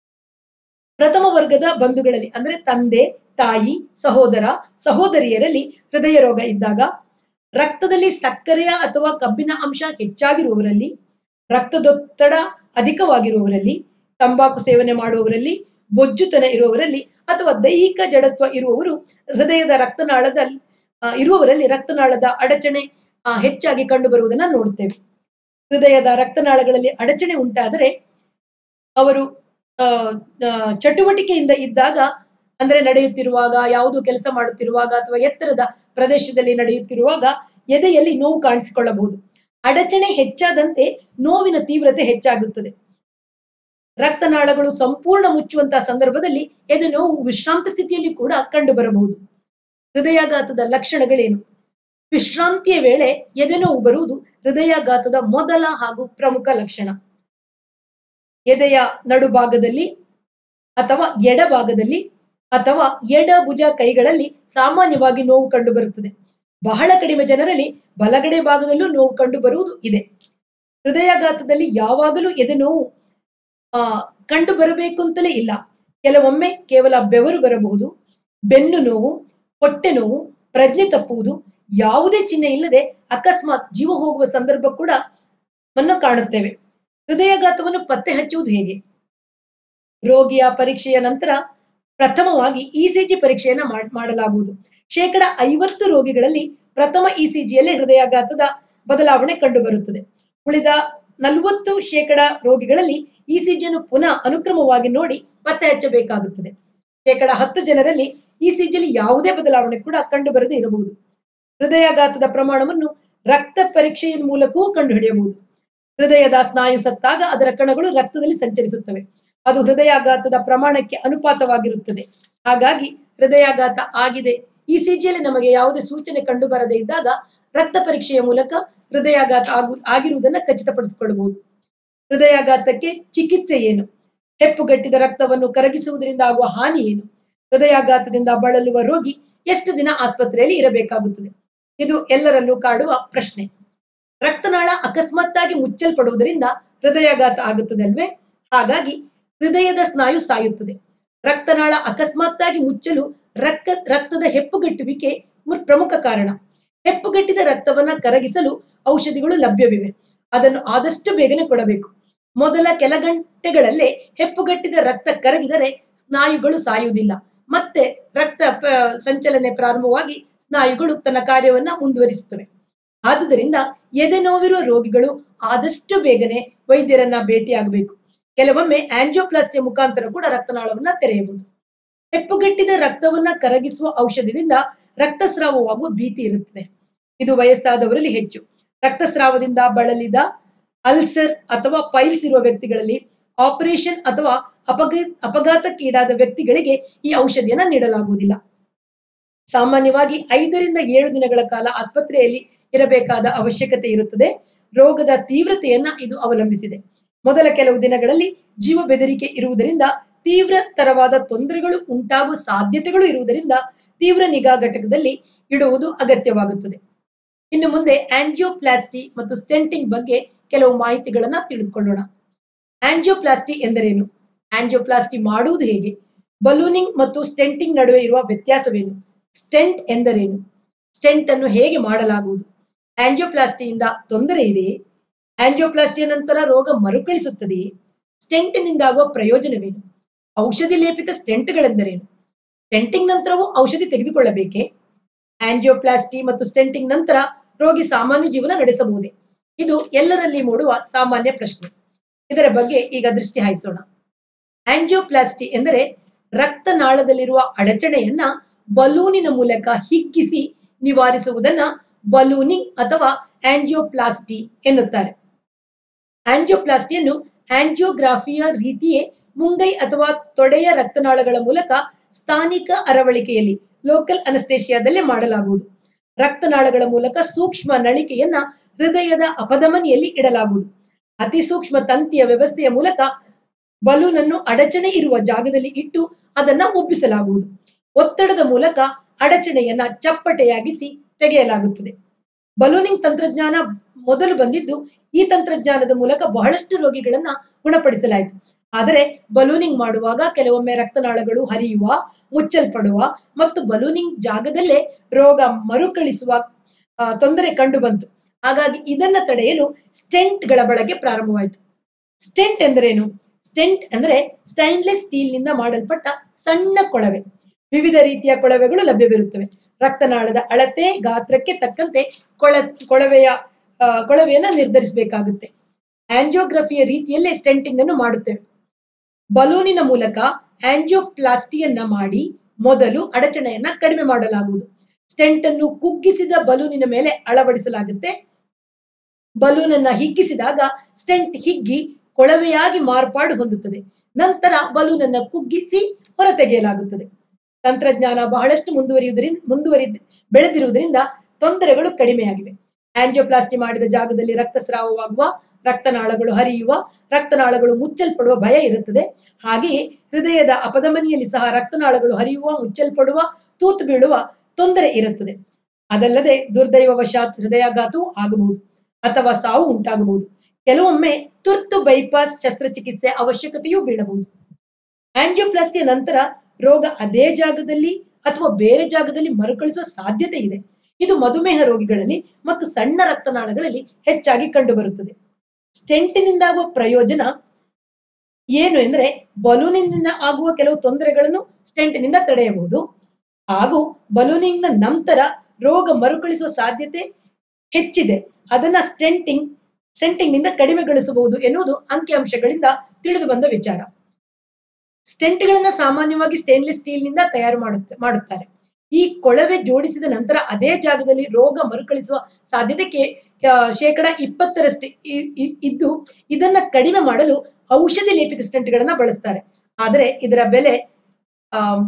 ಪ್ರಥಮ ವರ್ಗದ ಬಂಧುಗಳಲ್ಲಿ ಅಂದ್ರೆ ತಂದೆ ತಾಯಿ ಸಹೋದರ ಸಹೋದರಿಯರಲ್ಲಿ ಹೃದಯ ರೋಗ ಇದ್ದಾಗ ರಕ್ತದಲ್ಲಿ ಸಕ್ಕರೆಯ ಅಥವಾ ಕಬ್ಬಿನ ಅಂಶ ಹೆಚ್ಚಾಗಿರುವವರಲ್ಲಿ ರಕ್ತದೊತ್ತಡ ಅಧಿಕವಾಗಿರುವವರಲ್ಲಿ ತಂಬಾಕು ಸೇವನೆ ಮಾಡುವವರಲ್ಲಿ ಬೊಜ್ಜುತನ ಇರುವವರಲ್ಲಿ ಅಥವಾ ದೈಹಿಕ ಜಡತ್ವ ಇರುವವರು ಹೃದಯದ ರಕ್ತನಾಳದಲ್ಲಿ ಆ, ಇರುವವರಲ್ಲಿ ರಕ್ತನಾಳದ ಅಡಚಣೆ ಆ, ಹೆಚ್ಚಾಗಿ ಕಂಡುಬರುವುದನ್ನ ನೋಡ್ತೇವೆ ಹೃದಯದ ರಕ್ತನಾಳಗಳಲ್ಲಿ ಅಡಚಣೆ ಉಂಟಾದರೆ ಅವರು ಆ, ಆ, ಚಟುವಟಿಕೆಯಿಂದ ಇದ್ದಾಗ ಅಂದ್ರೆ ನಡೆಯುತ್ತಿರುವಾಗ ಯಾವುದು ಕೆಲಸ ಮಾಡುತ್ತಿರುವಾಗ ಅಥವಾ ಎತ್ತರದ ಪ್ರದೇಶದಲ್ಲಿ ನಡೆಯುತ್ತಿರುವಾಗ ಎದೆಯಲ್ಲಿ ನೋವು ಕಾಣಿಸಿಕೊಳ್ಳಬಹುದು ಅಡಚಣೆ ಹೆಚ್ಚಾದಂತೆ ನೋವಿನ ತೀವ್ರತೆ ಹೆಚ್ಚಾಗುತ್ತದೆ ರಕ್ತನಾಳಗಳು ಸಂಪೂರ್ಣ ಮುಚ್ಚುವಂತಹ ಸಂದರ್ಭದಲ್ಲಿ ಎದೆ ನೋವು ವಿಶ್ರಾಂತ ಸ್ಥಿತಿಯಲ್ಲಿ ಕೂಡ ಕಂಡು ಬರಬಹುದು ಹೃದಯಾಘಾತದ ಲಕ್ಷಣಗಳೇನು ವಿಶ್ರಾಂತಿಯ ವೇಳೆ ಎದೆನೋವು ಬರುವುದು ಹೃದಯಾಘಾತದ ಮೊದಲ ಹಾಗೂ ಪ್ರಮುಖ ಲಕ್ಷಣ ಎದೆಯ ನಡುಭಾಗದಲ್ಲಿ ಅಥವಾ ಎಡಭಾಗದಲ್ಲಿ ಅಥವಾ ಎಡ ಭುಜ ಕೈಗಳಲ್ಲಿ ಸಾಮಾನ್ಯವಾಗಿ ನೋವು ಕಂಡು ಬರುತ್ತದೆ ಬಹಳ ಕಡಿಮೆ ಜನರಲ್ಲಿ ಬಲಗಡೆ ಭಾಗದಲ್ಲೂ ನೋವು ಕಂಡು ಬರುವುದು ಇದೆ ಹೃದಯಾಘಾತದಲ್ಲಿ ಯಾವಾಗಲೂ ಎದೆ ನೋವು ಆ ಕಂಡು ಬರಬೇಕು ಅಂತಲೇ ಇಲ್ಲ ಕೆಲವೊಮ್ಮೆ ಕೇವಲ ಬೆವರು ಬರಬಹುದು ಬೆನ್ನು ನೋವು ಹೊಟ್ಟೆ ನೋವು ಪ್ರಜ್ಞೆ ತಪ್ಪುವುದು ಯಾವುದೇ ಚಿಹ್ನೆ ಇಲ್ಲದೆ ಅಕಸ್ಮಾತ್ ಜೀವ ಹೋಗುವ ಸಂದರ್ಭ ಕೂಡ ವನ್ನು ಕಾಣುತ್ತೇವೆ ಹೃದಯಾಘಾತವನ್ನು ಪತ್ತೆ ಹಚ್ಚುವುದು ಹೇಗೆ ರೋಗಿಯ ಪರೀಕ್ಷೆಯ ನಂತರ ಪ್ರಥಮವಾಗಿ ಇಸಿಜಿ ಪರೀಕ್ಷೆಯನ್ನ ಮಾಡ್- ಮಾಡಲಾಗುವುದು ಶೇಕಡ ಐವತ್ತು ರೋಗಿಗಳಲ್ಲಿ ಪ್ರಥಮ ಇಸಿಜಿಯಲ್ಲೇ ಹೃದಯಾಘಾತದ ಬದಲಾವಣೆ ಕಂಡು ಬರುತ್ತದೆ ಉಳಿದ ನಲವತ್ತು ಶೇಕಡ ರೋಗಿಗಳಲ್ಲಿ ಇಸಿಜಿಯನ್ನು ಪುನಃ ಅನುಕ್ರಮವಾಗಿ ನೋಡಿ ಪತ್ತೆ ಹಚ್ಚಬೇಕಾಗುತ್ತದೆ ಶೇಕಡ ಹತ್ತು ಜನರಲ್ಲಿ ಇಸಿಜಿಯಲ್ಲಿ ಯಾವುದೇ ಬದಲಾವಣೆ ಕೂಡ ಕಂಡು ಬರದೇ ಇರಬಹುದು ಹೃದಯಾಘಾತದ ಪ್ರಮಾಣವನ್ನು ರಕ್ತ ಪರೀಕ್ಷೆಯ ಮೂಲಕವೂ ಕಂಡುಹಿಡಿಯಬಹುದು ಹೃದಯದ ಸ್ನಾಯು ಸತ್ತಾಗ ಅದರ ಕಣಗಳು ರಕ್ತದಲ್ಲಿ ಸಂಚರಿಸುತ್ತವೆ ಅದು ಹೃದಯಾಘಾತದ ಪ್ರಮಾಣಕ್ಕೆ ಅನುಪಾತವಾಗಿರುತ್ತದೆ ಹಾಗಾಗಿ ಹೃದಯಾಘಾತ ಆಗಿದೆ ಇಸಿಜಿಯಲ್ಲಿ ನಮಗೆ ಯಾವುದೇ ಸೂಚನೆ ಕಂಡು ಬರದೇ ಇದ್ದಾಗ ರಕ್ತ ಪರೀಕ್ಷೆಯ ಮೂಲಕ ಹೃದಯಾಘಾತ ಆಗು ಆಗಿರುವುದನ್ನ ಖಚಿತಪಡಿಸಿಕೊಳ್ಳಬಹುದು ಹೃದಯಾಘಾತಕ್ಕೆ ಚಿಕಿತ್ಸೆ ಏನು ಹೆಪ್ಪುಗಟ್ಟಿದ ರಕ್ತವನ್ನು ಕರಗಿಸುವುದರಿಂದ ಆಗುವ ಹಾನಿ ಏನು ಹೃದಯಾಘಾತದಿಂದ ಬಳಲುವ ರೋಗಿ ಎಷ್ಟು ದಿನ ಆಸ್ಪತ್ರೆಯಲ್ಲಿ ಇರಬೇಕಾಗುತ್ತದೆ ಇದು ಎಲ್ಲರಲ್ಲೂ ಕಾಡುವ ಪ್ರಶ್ನೆ ರಕ್ತನಾಳ ಅಕಸ್ಮಾತ್ತಾಗಿ ಮುಚ್ಚಲ್ಪಡುವುದರಿಂದ ಹೃದಯಾಘಾತ ಆಗುತ್ತದೆ ಅಲ್ವೇ ಹಾಗಾಗಿ ಹೃದಯದ ಸ್ನಾಯು ಸಾಯುತ್ತದೆ ರಕ್ತನಾಳ ಅಕಸ್ಮಾತ್ತಾಗಿ ಮುಚ್ಚಲು ರಕ್ತ ರಕ್ತದ ಹೆಪ್ಪುಗಟ್ಟುವಿಕೆ ಮು- ಪ್ರಮುಖ ಕಾರಣ ಹೆಪ್ಪುಗಟ್ಟಿದ ರಕ್ತವನ್ನ ಕರಗಿಸಲು ಔಷಧಿಗಳು ಲಭ್ಯವಿವೆ ಅದನ್ನು ಆದಷ್ಟು ಬೇಗನೆ ಕೊಡಬೇಕು ಮೊದಲ ಕೆಲ ಗಂಟೆಗಳಲ್ಲೇ ಹೆಪ್ಪುಗಟ್ಟಿದ ರಕ್ತ ಕರಗಿದರೆ ಸ್ನಾಯುಗಳು ಸಾಯುವುದಿಲ್ಲ ಮತ್ತೆ ರಕ್ತ ಪ- ಸಂಚಲನೆ ಪ್ರಾರಂಭವಾಗಿ ಸ್ನಾಯುಗಳು ತನ್ನ ಕಾರ್ಯವನ್ನ ಮುಂದುವರಿಸುತ್ತವೆ ಆದುದರಿಂದ ಎದೆ ನೋವಿರುವ ರೋಗಿಗಳು ಆದಷ್ಟು ಬೇಗನೆ ವೈದ್ಯರನ್ನ ಭೇಟಿಯಾಗಬೇಕು ಕೆಲವೊಮ್ಮೆ ಆಂಜಿಯೋಪ್ಲಾಸ್ಟಿ ಮುಖಾಂತರ ಕೂಡ ರಕ್ತನಾಳವನ್ನ ತೆರೆಯಬಹುದು ಹೆಪ್ಪುಗಟ್ಟಿದ ರಕ್ತವನ್ನ ಕರಗಿಸುವ ಔಷಧದಿಂದ ರಕ್ತಸ್ರಾವವಾಗುವ ಭೀತಿ ಇರುತ್ತದೆ ಇದು ವಯಸ್ಸಾದವರಲ್ಲಿ ಹೆಚ್ಚು ರಕ್ತಸ್ರಾವದಿಂದ ಬಳಲಿದ ಅಲ್ಸರ್ ಅಥವಾ ಪೈಲ್ಸ್ ಇರುವ ವ್ಯಕ್ತಿಗಳಲ್ಲಿ ಆಪರೇಷನ್ ಅಥವಾ ಅಪಘ ಅಪಘಾತಕ್ಕೀಡಾದ ವ್ಯಕ್ತಿಗಳಿಗೆ ಈ ಔಷಧಿಯನ್ನ ನೀಡಲಾಗುವುದಿಲ್ಲ ಸಾಮಾನ್ಯವಾಗಿ ಐದರಿಂದ ಏಳು ದಿನಗಳ ಕಾಲ ಆಸ್ಪತ್ರೆಯಲ್ಲಿ ಇರಬೇಕಾದ ಅವಶ್ಯಕತೆ ಇರುತ್ತದೆ ರೋಗದ ತೀವ್ರತೆಯನ್ನ ಇದು ಅವಲಂಬಿಸಿದೆ ಮೊದಲ ಕೆಲವು ದಿನಗಳಲ್ಲಿ ಜೀವ ಬೆದರಿಕೆ ಇರುವುದರಿಂದ ತೀವ್ರತರವಾದ ತೊಂದರೆಗಳು ಉಂಟಾಗುವ ಸಾಧ್ಯತೆಗಳು ಇರುವುದರಿಂದ ತೀವ್ರ ನಿಗಾ ಘಟಕದಲ್ಲಿ ಇಡುವುದು ಅಗತ್ಯವಾಗುತ್ತದೆ ಇನ್ನು ಮುಂದೆ ಆಂಜಿಯೋಪ್ಲಾಸ್ಟಿ ಮತ್ತು ಸ್ಟೆಂಟಿಂಗ್ ಬಗ್ಗೆ ಕೆಲವು ಮಾಹಿತಿಗಳನ್ನ ತಿಳಿದುಕೊಳ್ಳೋಣ ಆಂಜಿಯೋಪ್ಲಾಸ್ಟಿ ಎಂದರೇನು ಆಂಜಿಯೋಪ್ಲಾಸ್ಟಿ ಮಾಡುವುದು ಹೇಗೆ ಬಲೂನಿಂಗ್ ಮತ್ತು ಸ್ಟೆಂಟಿಂಗ್ ನಡುವೆ ಇರುವ ವ್ಯತ್ಯಾಸವೇನು ಸ್ಟೆಂಟ್ ಎಂದರೇನು ಸ್ಟೆಂಟ್ ಅನ್ನು ಹೇಗೆ ಮಾಡಲಾಗುವುದು ಆಂಜಿಯೋಪ್ಲಾಸ್ಟಿಯಿಂದ ತೊಂದರೆ ಇದೆಯೇ ಆಂಜಿಯೋಪ್ಲಾಸ್ಟಿಯ ನಂತರ ರೋಗ ಮರುಕಳಿಸುತ್ತದೆಯೇ ಸ್ಟೆಂಟ್ನಿಂದಾಗುವ ಪ್ರಯೋಜನವೇನು ಔಷಧಿ ಲೇಪಿತ ಸ್ಟೆಂಟ್ಗಳೆಂದರೇನು ಸ್ಟೆಂಟಿಂಗ್ ನಂತರವೂ ಔಷಧಿ ತೆಗೆದುಕೊಳ್ಳಬೇಕೇ ಆಂಜಿಯೋಪ್ಲಾಸ್ಟಿ ಮತ್ತು ಸ್ಟೆಂಟಿಂಗ್ ನಂತರ ರೋಗಿ ಸಾಮಾನ್ಯ ಜೀವನ ನಡೆಸಬಹುದೇ ಇದು ಎಲ್ಲರಲ್ಲಿ ಮೂಡುವ ಸಾಮಾನ್ಯ ಪ್ರಶ್ನೆ ಇದರ ಬಗ್ಗೆ ಈಗ ದೃಷ್ಟಿ ಹಾಯಿಸೋಣ ಆಂಜಿಯೋಪ್ಲಾಸ್ಟಿ ಎಂದರೆ ರಕ್ತನಾಳದಲ್ಲಿರುವ ಅಡಚಣೆಯನ್ನ ಬಲೂನಿನ ಮೂಲಕ ಹಿಗ್ಗಿಸಿ ನಿವಾರಿಸುವುದನ್ನ ಬಲೂನಿಂಗ್ ಅಥವಾ ಆಂಜಿಯೋಪ್ಲಾಸ್ಟಿ ಎನ್ನುತ್ತಾರೆ ಆಂಜಿಯೋಪ್ಲಾಸ್ಟಿಯನ್ನು ಆಂಜಿಯೋಗ್ರಾಫಿಯ ರೀತಿಯೇ ಮುಂಗೈ ಅಥವಾ ತೊಡೆಯ ರಕ್ತನಾಳಗಳ ಮೂಲಕ ಸ್ಥಾನಿಕ ಅರವಳಿಕೆಯಲ್ಲಿ ಲೋಕಲ್ ಅನಸ್ತೇಶಿಯಾದಲ್ಲೇ ಮಾಡಲಾಗುವುದು ರಕ್ತನಾಳಗಳ ಮೂಲಕ ಸೂಕ್ಷ್ಮ ನಳಿಕೆಯನ್ನ ಹೃದಯದ ಅಪಧಮನಿಯಲ್ಲಿ ಇಡಲಾಗುವುದು ಅತಿ ಸೂಕ್ಷ್ಮ ತಂತಿಯ ವ್ಯವಸ್ಥೆಯ ಮೂಲಕ ಬಲೂನ್ ಅನ್ನು ಅಡಚಣೆ ಇರುವ ಜಾಗದಲ್ಲಿ ಇಟ್ಟು ಅದನ್ನ ಉಬ್ಬಿಸಲಾಗುವುದು ಒತ್ತಡದ ಮೂಲಕ ಅಡಚಣೆಯನ್ನ ಚಪ್ಪಟೆಯಾಗಿಸಿ ತೆಗೆಯಲಾಗುತ್ತದೆ ಬಲೂನಿಂಗ್ ತಂತ್ರಜ್ಞಾನ ಮೊದಲು ಬಂದಿದ್ದು ಈ ತಂತ್ರಜ್ಞಾನದ ಮೂಲಕ ಬಹಳಷ್ಟು ರೋಗಿಗಳನ್ನ ಗುಣಪಡಿಸಲಾಯಿತು ಆದರೆ ಬಲೂನಿಂಗ್ ಮಾಡುವಾಗ ಕೆಲವೊಮ್ಮೆ ರಕ್ತನಾಳಗಳು ಹರಿಯುವ ಮುಚ್ಚಲ್ಪಡುವ ಮತ್ತು ಬಲೂನಿಂಗ್ ಜಾಗದಲ್ಲೇ ರೋಗ ಮರುಕಳಿಸುವ ಆ, ತೊಂದರೆ ಕಂಡು ಬಂತು ಹಾಗಾಗಿ ಇದನ್ನ ತಡೆಯಲು ಸ್ಟೆಂಟ್ಗಳ ಬಳಕೆ ಪ್ರಾರಂಭವಾಯಿತು ಸ್ಟೆಂಟ್ ಎಂದರೇನು ಸ್ಟೆಂಟ್ ಅಂದ್ರೆ ಸ್ಟೈನ್ಲೆಸ್ ಸ್ಟೀಲ್ ನಿಂದ ಮಾಡಲ್ಪಟ್ಟ ಸಣ್ಣ ಕೊಳವೆ ವಿವಿಧ ರೀತಿಯ ಕೊಳವೆಗಳು ಲಭ್ಯವಿರುತ್ತವೆ ರಕ್ತನಾಳದ ಅಳತೆ ಗಾತ್ರಕ್ಕೆ ತಕ್ಕಂತೆ ಕೊಳ ಕೊಳವೆಯ ಆ, ಕೊಳವೆಯನ್ನ ನಿರ್ಧರಿಸಬೇಕಾಗುತ್ತೆ ಆಂಜಿಯೋಗ್ರಫಿಯ ರೀತಿಯಲ್ಲೇ ಸ್ಟೆಂಟಿಂಗ್ ಅನ್ನು ಮಾಡುತ್ತೇವೆ ಬಲೂನಿನ ಮೂಲಕ ಆಂಜಿಯೋಪ್ಲಾಸ್ಟಿಯನ್ನ ಮಾಡಿ ಮೊದಲು ಅಡಚಣೆಯನ್ನ ಕಡಿಮೆ ಮಾಡಲಾಗುವುದು ಸ್ಟೆಂಟ್ ಅನ್ನು ಕುಗ್ಗಿಸಿದ ಬಲೂನಿನ ಮೇಲೆ ಅಳವಡಿಸಲಾಗುತ್ತೆ ಬಲೂನ್ ಅನ್ನ ಹಿಗ್ಗಿಸಿದಾಗ ಸ್ಟೆಂಟ್ ಹಿಗ್ಗಿ ಕೊಳವೆಯಾಗಿ ಮಾರ್ಪಾಡು ಹೊಂದುತ್ತದೆ ನಂತರ ಬಲೂನ್ ಅನ್ನ ಕುಗ್ಗಿಸಿ ಹೊರತೆಗೆಯಲಾಗುತ್ತದೆ ತಂತ್ರಜ್ಞಾನ ಬಹಳಷ್ಟು ಮುಂದುವರಿಯುವುದರಿಂದ ಮುಂದುವರಿ ಬೆಳೆದಿರುವುದರಿಂದ ತೊಂದರೆಗಳು ಕಡಿಮೆಯಾಗಿವೆ ಆಂಜಿಯೋಪ್ಲಾಸ್ಟಿ ಮಾಡಿದ ಜಾಗದಲ್ಲಿ ರಕ್ತಸ್ರಾವವಾಗುವ ರಕ್ತನಾಳಗಳು ಹರಿಯುವ ರಕ್ತನಾಳಗಳು ಮುಚ್ಚಲ್ಪಡುವ ಭಯ ಇರುತ್ತದೆ ಹಾಗೆಯೇ ಹೃದಯದ ಅಪಧಮನಿಯಲ್ಲಿ ಸಹ ರಕ್ತನಾಳಗಳು ಹರಿಯುವ ಮುಚ್ಚಲ್ಪಡುವ ತೂತು ಬೀಳುವ ತೊಂದರೆ ಇರುತ್ತದೆ ಅದಲ್ಲದೆ ದುರ್ದೈವವಶಾತ್ ಹೃದಯಾಘಾತವೂ ಆಗಬಹುದು ಅಥವಾ ಸಾವು ಉಂಟಾಗಬಹುದು ಕೆಲವೊಮ್ಮೆ ತುರ್ತು ಬೈಪಾಸ್ ಶಸ್ತ್ರಚಿಕಿತ್ಸೆ ಅವಶ್ಯಕತೆಯೂ ಬೀಳಬಹುದು ಆಂಜಿಯೋಪ್ಲಾಸ್ಟಿಯ ನಂತರ ರೋಗ ಅದೇ ಜಾಗದಲ್ಲಿ ಅಥವಾ ಬೇರೆ ಜಾಗದಲ್ಲಿ ಮರುಕಳಿಸುವ ಸಾಧ್ಯತೆ ಇದೆ ಇದು ಮಧುಮೇಹ ರೋಗಿಗಳಲ್ಲಿ ಮತ್ತು ಸಣ್ಣ ರಕ್ತನಾಳಗಳಲ್ಲಿ ಹೆಚ್ಚಾಗಿ ಕಂಡುಬರುತ್ತದೆ ಸ್ಟೆಂಟಿನಿಂದಾಗುವ ಪ್ರಯೋಜನ ಏನು ಎಂದ್ರೆ ಬಲೂನಿನಿಂದ ಆಗುವ ಕೆಲವು ತೊಂದರೆಗಳನ್ನು ಸ್ಟೆಂಟಿನಿಂದ ತಡೆಯಬಹುದು ಹಾಗೂ ಬಲೂನಿಂಗ್ನ ನಂತರ ರೋಗ ಮರುಕಳಿಸುವ ಸಾಧ್ಯತೆ ಹೆಚ್ಚಿದೆ ಅದನ್ನ ಸ್ಟೆಂಟಿಂಗ್ ಸ್ಟೆಂಟಿಂಗ್ ನಿಂದ ಕಡಿಮೆಗೊಳಿಸಬಹುದು ಎನ್ನುವುದು ಅಂಕಿಅಂಶಗಳಿಂದ ತಿಳಿದು ಬಂದ ವಿಚಾರ ಸ್ಟೆಂಟ್ಗಳನ್ನ ಸಾಮಾನ್ಯವಾಗಿ ಸ್ಟೇನ್ಲೆಸ್ ಸ್ಟೀಲ್ ನಿಂದ ತಯಾರು ಮಾಡುತ್ತೆ ಮಾಡುತ್ತಾರೆ ಈ ಕೊಳವೆ ಜೋಡಿಸಿದ ನಂತರ ಅದೇ ಜಾಗದಲ್ಲಿ ರೋಗ ಮರುಕಳಿಸುವ ಸಾಧ್ಯತೆ ಕೇ- ಆ, ಶೇಕಡ ಇಪ್ಪತ್ತರಷ್ಟು ಇ- ಇ- ಇದ್ದು ಇದನ್ನ ಕಡಿಮೆ ಮಾಡಲು ಔಷಧಿ ಲೇಪಿತ ಸ್ಟೆಂಟ್ಗಳನ್ನ ಬಳಸ್ತಾರೆ ಆದರೆ ಇದರ ಬೆಲೆ ಆಮ್,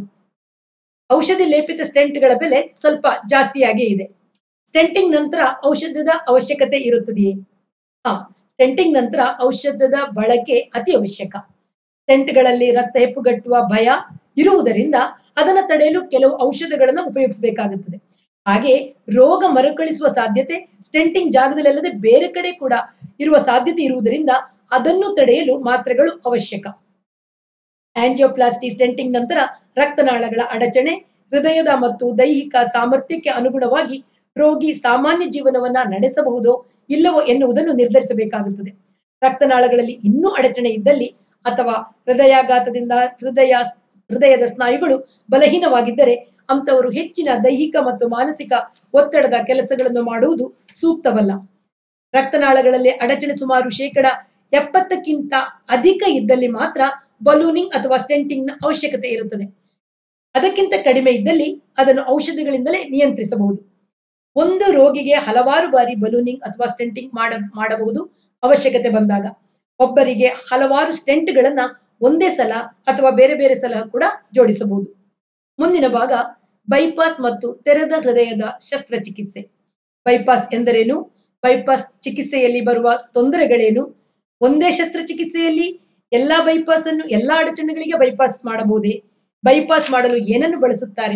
ಔಷಧಿ ಲೇಪಿತ ಸ್ಟೆಂಟ್ಗಳ ಬೆಲೆ ಸ್ವಲ್ಪ ಜಾಸ್ತಿಯಾಗೇ ಇದೆ ಸ್ಟೆಂಟಿಂಗ್ ನಂತರ ಔಷಧದ ಅವಶ್ಯಕತೆ ಇರುತ್ತದೆಯೇ ಹಾ ಸ್ಟೆಂಟಿಂಗ್ ನಂತರ ಔಷಧದ ಬಳಕೆ ಅತಿ ಅವಶ್ಯಕ ಸ್ಟೆಂಟ್ಗಳಲ್ಲಿ ರಕ್ತ ಹೆಪ್ಪುಗಟ್ಟುವ ಭಯ ಇರುವುದರಿಂದ ಅದನ್ನು ತಡೆಯಲು ಕೆಲವು ಔಷಧಗಳನ್ನು ಉಪಯೋಗಿಸಬೇಕಾಗುತ್ತದೆ ಹಾಗೆ ರೋಗ ಮರುಕಳಿಸುವ ಸಾಧ್ಯತೆ ಸ್ಟೆಂಟಿಂಗ್ ಜಾಗದಲ್ಲದೆ ಬೇರೆ ಕಡೆ ಕೂಡ ಇರುವ ಸಾಧ್ಯತೆ ಇರುವುದರಿಂದ ಅದನ್ನು ತಡೆಯಲು ಮಾತ್ರೆಗಳು ಅವಶ್ಯಕ ಆಂಜಿಯೋಪ್ಲಾಸ್ಟಿ ಸ್ಟೆಂಟಿಂಗ್ ನಂತರ ರಕ್ತನಾಳಗಳ ಅಡಚಣೆ ಹೃದಯದ ಮತ್ತು ದೈಹಿಕ ಸಾಮರ್ಥ್ಯಕ್ಕೆ ಅನುಗುಣವಾಗಿ ರೋಗಿ ಸಾಮಾನ್ಯ ಜೀವನವನ್ನ ನಡೆಸಬಹುದೋ ಇಲ್ಲವೋ ಎನ್ನುವುದನ್ನು ನಿರ್ಧರಿಸಬೇಕಾಗುತ್ತದೆ ರಕ್ತನಾಳಗಳಲ್ಲಿ ಇನ್ನೂ ಅಡಚಣೆ ಇದ್ದಲ್ಲಿ ಅಥವಾ ಹೃದಯಾಘಾತದಿಂದ ಹೃದಯ ಹೃದಯದ ಸ್ನಾಯುಗಳು ಬಲಹೀನವಾಗಿದ್ದರೆ ಅಂತವರು ಹೆಚ್ಚಿನ ದೈಹಿಕ ಮತ್ತು ಮಾನಸಿಕ ಒತ್ತಡದ ಕೆಲಸಗಳನ್ನು ಮಾಡುವುದು ಸೂಕ್ತವಲ್ಲ ರಕ್ತನಾಳಗಳಲ್ಲಿ ಅಡಚಣೆ ಸುಮಾರು ಶೇಕಡ ಎಪ್ಪತ್ತಕ್ಕಿಂತ ಅಧಿಕ ಇದ್ದಲ್ಲಿ ಮಾತ್ರ ಬಲೂನಿಂಗ್ ಅಥವಾ ಸ್ಟೆಂಟಿಂಗ್ ನ ಅವಶ್ಯಕತೆ ಇರುತ್ತದೆ ಅದಕ್ಕಿಂತ ಕಡಿಮೆ ಇದ್ದಲ್ಲಿ ಅದನ್ನು ಔಷಧಿಗಳಿಂದಲೇ ನಿಯಂತ್ರಿಸಬಹುದು ಒಂದು ರೋಗಿಗೆ ಹಲವಾರು ಬಾರಿ ಬಲೂನಿಂಗ್ ಅಥವಾ ಸ್ಟೆಂಟಿಂಗ್ ಮಾಡ ಮಾಡಬಹುದು ಅವಶ್ಯಕತೆ ಬಂದಾಗ ಒಬ್ಬರಿಗೆ ಹಲವಾರು ಸ್ಟೆಂಟ್ಗಳನ್ನ ಒಂದೇ ಸಲ ಅಥವಾ ಬೇರೆ ಬೇರೆ ಸಲ ಕೂಡ ಜೋಡಿಸಬಹುದು ಮುಂದಿನ ಭಾಗ ಬೈಪಾಸ್ ಮತ್ತು ತೆರೆದ ಹೃದಯದ ಶಸ್ತ್ರಚಿಕಿತ್ಸೆ ಬೈಪಾಸ್ ಎಂದರೇನು ಬೈಪಾಸ್ ಚಿಕಿತ್ಸೆಯಲ್ಲಿ ಬರುವ ತೊಂದರೆಗಳೇನು ಒಂದೇ ಶಸ್ತ್ರಚಿಕಿತ್ಸೆಯಲ್ಲಿ ಎಲ್ಲಾ ಬೈಪಾಸ್ ಅನ್ನು ಎಲ್ಲಾ ಅಡಚಣೆಗಳಿಗೆ ಬೈಪಾಸ್ ಮಾಡಬಹುದೇ ಬೈಪಾಸ್ ಮಾಡಲು ಏನನ್ನು ಬಳಸುತ್ತಾರೆ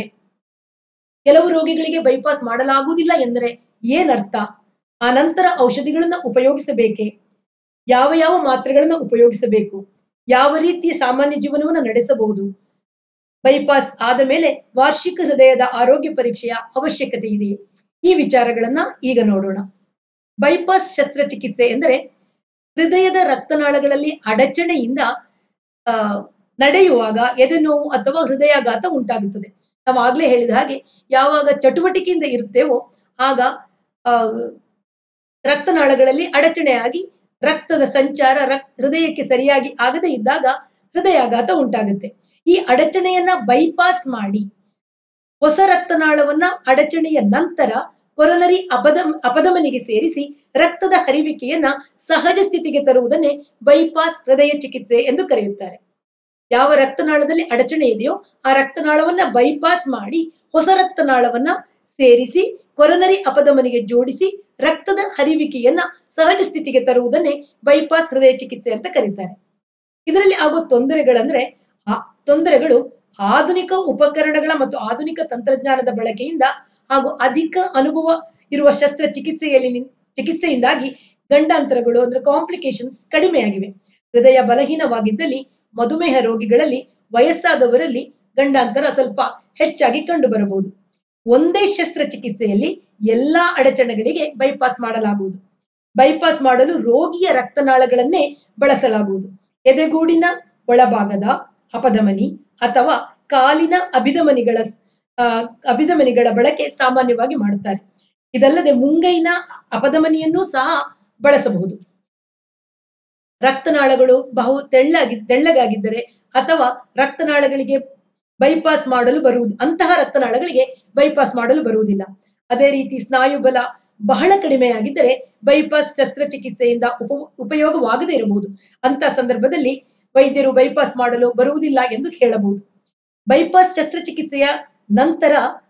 ಕೆಲವು ರೋಗಿಗಳಿಗೆ ಬೈಪಾಸ್ ಮಾಡಲಾಗುವುದಿಲ್ಲ ಎಂದರೆ ಏನರ್ಥ ಆ ನಂತರ ಔಷಧಿಗಳನ್ನು ಉಪಯೋಗಿಸಬೇಕೆ ಯಾವ ಯಾವ ಮಾತ್ರೆಗಳನ್ನು ಉಪಯೋಗಿಸಬೇಕು ಯಾವ ರೀತಿಯ ಸಾಮಾನ್ಯ ಜೀವನವನ್ನು ನಡೆಸಬಹುದು ಬೈಪಾಸ್ ಆದ ಮೇಲೆ ವಾರ್ಷಿಕ ಹೃದಯದ ಆರೋಗ್ಯ ಪರೀಕ್ಷೆಯ ಅವಶ್ಯಕತೆ ಇದೆ ಈ ವಿಚಾರಗಳನ್ನ ಈಗ ನೋಡೋಣ ಬೈಪಾಸ್ ಶಸ್ತ್ರಚಿಕಿತ್ಸೆ ಎಂದರೆ ಹೃದಯದ ರಕ್ತನಾಳಗಳಲ್ಲಿ ಅಡಚಣೆಯಿಂದ ಆ ನಡೆಯುವಾಗ ಎದೆನೋವು ಅಥವಾ ಹೃದಯಾಘಾತ ಉಂಟಾಗುತ್ತದೆ ನಾವು ಆಗ್ಲೇ ಹೇಳಿದ ಹಾಗೆ ಯಾವಾಗ ಚಟುವಟಿಕೆಯಿಂದ ಇರುತ್ತೇವೋ ಆಗ ಆ ರಕ್ತನಾಳಗಳಲ್ಲಿ ಅಡಚಣೆಯಾಗಿ ರಕ್ತದ ಸಂಚಾರ ರಕ್ ಹೃದಯಕ್ಕೆ ಸರಿಯಾಗಿ ಆಗದೇ ಇದ್ದಾಗ ಹೃದಯಾಘಾತ ಉಂಟಾಗುತ್ತೆ ಈ ಅಡಚಣೆಯನ್ನ ಬೈಪಾಸ್ ಮಾಡಿ ಹೊಸ ರಕ್ತನಾಳವನ್ನ ಅಡಚಣೆಯ ನಂತರ ಕೊರನರಿ ಅಪದ ಅಪಧಮನಿಗೆ ಸೇರಿಸಿ ರಕ್ತದ ಹರಿವಿಕೆಯನ್ನ ಸಹಜ ಸ್ಥಿತಿಗೆ ತರುವುದನ್ನೇ ಬೈಪಾಸ್ ಹೃದಯ ಚಿಕಿತ್ಸೆ ಎಂದು ಕರೆಯುತ್ತಾರೆ ಯಾವ ರಕ್ತನಾಳದಲ್ಲಿ ಅಡಚಣೆ ಇದೆಯೋ ಆ ರಕ್ತನಾಳವನ್ನ ಬೈಪಾಸ್ ಮಾಡಿ ಹೊಸ ರಕ್ತನಾಳವನ್ನ ಸೇರಿಸಿ ಕೊರನರಿ ಅಪಧಮನಿಗೆ ಜೋಡಿಸಿ ರಕ್ತದ ಹರಿವಿಕೆಯನ್ನ ಸಹಜ ಸ್ಥಿತಿಗೆ ತರುವುದನ್ನೇ ಬೈಪಾಸ್ ಹೃದಯ ಚಿಕಿತ್ಸೆ ಅಂತ ಕರೀತಾರೆ ಇದರಲ್ಲಿ ಆಗೋ ತೊಂದರೆಗಳಂದ್ರೆ ಆ ತೊಂದರೆಗಳು ಆಧುನಿಕ ಉಪಕರಣಗಳ ಮತ್ತು ಆಧುನಿಕ ತಂತ್ರಜ್ಞಾನದ ಬಳಕೆಯಿಂದ ಹಾಗೂ ಅಧಿಕ ಅನುಭವ ಇರುವ ಶಸ್ತ್ರಚಿಕಿತ್ಸೆಯಲ್ಲಿ ನಿನ್- ಚಿಕಿತ್ಸೆಯಿಂದಾಗಿ ಗಂಡಾಂತರಗಳು ಅಂದ್ರೆ ಕಾಂಪ್ಲಿಕೇಶನ್ಸ್ ಕಡಿಮೆಯಾಗಿವೆ ಹೃದಯ ಬಲಹೀನವಾಗಿದ್ದಲ್ಲಿ ಮಧುಮೇಹ ರೋಗಿಗಳಲ್ಲಿ ವಯಸ್ಸಾದವರಲ್ಲಿ ಗಂಡಾಂತರ ಸ್ವಲ್ಪ ಹೆಚ್ಚಾಗಿ ಕಂಡು ಬರಬಹುದು ಒಂದೇ ಶಸ್ತ್ರಚಿಕಿತ್ಸೆಯಲ್ಲಿ ಎಲ್ಲಾ ಅಡಚಣೆಗಳಿಗೆ ಬೈಪಾಸ್ ಮಾಡಲಾಗುವುದು ಬೈಪಾಸ್ ಮಾಡಲು ರೋಗಿಯ ರಕ್ತನಾಳಗಳನ್ನೇ ಬಳಸಲಾಗುವುದು ಎದೆಗೂಡಿನ ಒಳಭಾಗದ ಅಪಧಮನಿ ಅಥವಾ ಕಾಲಿನ ಅಭಿಧಮನಿಗಳ ಆ, ಅಭಿಧಮನಿಗಳ ಬಳಕೆ ಸಾಮಾನ್ಯವಾಗಿ ಮಾಡುತ್ತಾರೆ ಇದಲ್ಲದೆ ಮುಂಗೈನ ಅಪಧಮನಿಯನ್ನೂ ಸಹ ಬಳಸಬಹುದು ರಕ್ತನಾಳಗಳು ಬಹು ತೆಳ್ಳಾಗಿ ತೆಳ್ಳಗಾಗಿದ್ದರೆ ಅಥವಾ ರಕ್ತನಾಳಗಳಿಗೆ ಬೈಪಾಸ್ ಮಾಡಲು ಬರುವುದು ಅಂತಹ ರಕ್ತನಾಳಗಳಿಗೆ ಬೈಪಾಸ್ ಮಾಡಲು ಬರುವುದಿಲ್ಲ ಅದೇ ರೀತಿ ಸ್ನಾಯು ಬಲ ಬಹಳ ಕಡಿಮೆಯಾಗಿದ್ದರೆ ಬೈಪಾಸ್ ಶಸ್ತ್ರಚಿಕಿತ್ಸೆಯಿಂದ ಉಪ ಉಪಯೋಗವಾಗದೇ ಇರಬಹುದು ಅಂತ ಸಂದರ್ಭದಲ್ಲಿ ವೈದ್ಯರು ಬೈಪಾಸ್ ಮಾಡಲು ಬರುವುದಿಲ್ಲ ಎಂದು ಹೇಳಬಹುದು ಬೈಪಾಸ್ ಶಸ್ತ್ರಚಿಕಿತ್ಸೆಯ ನಂತರ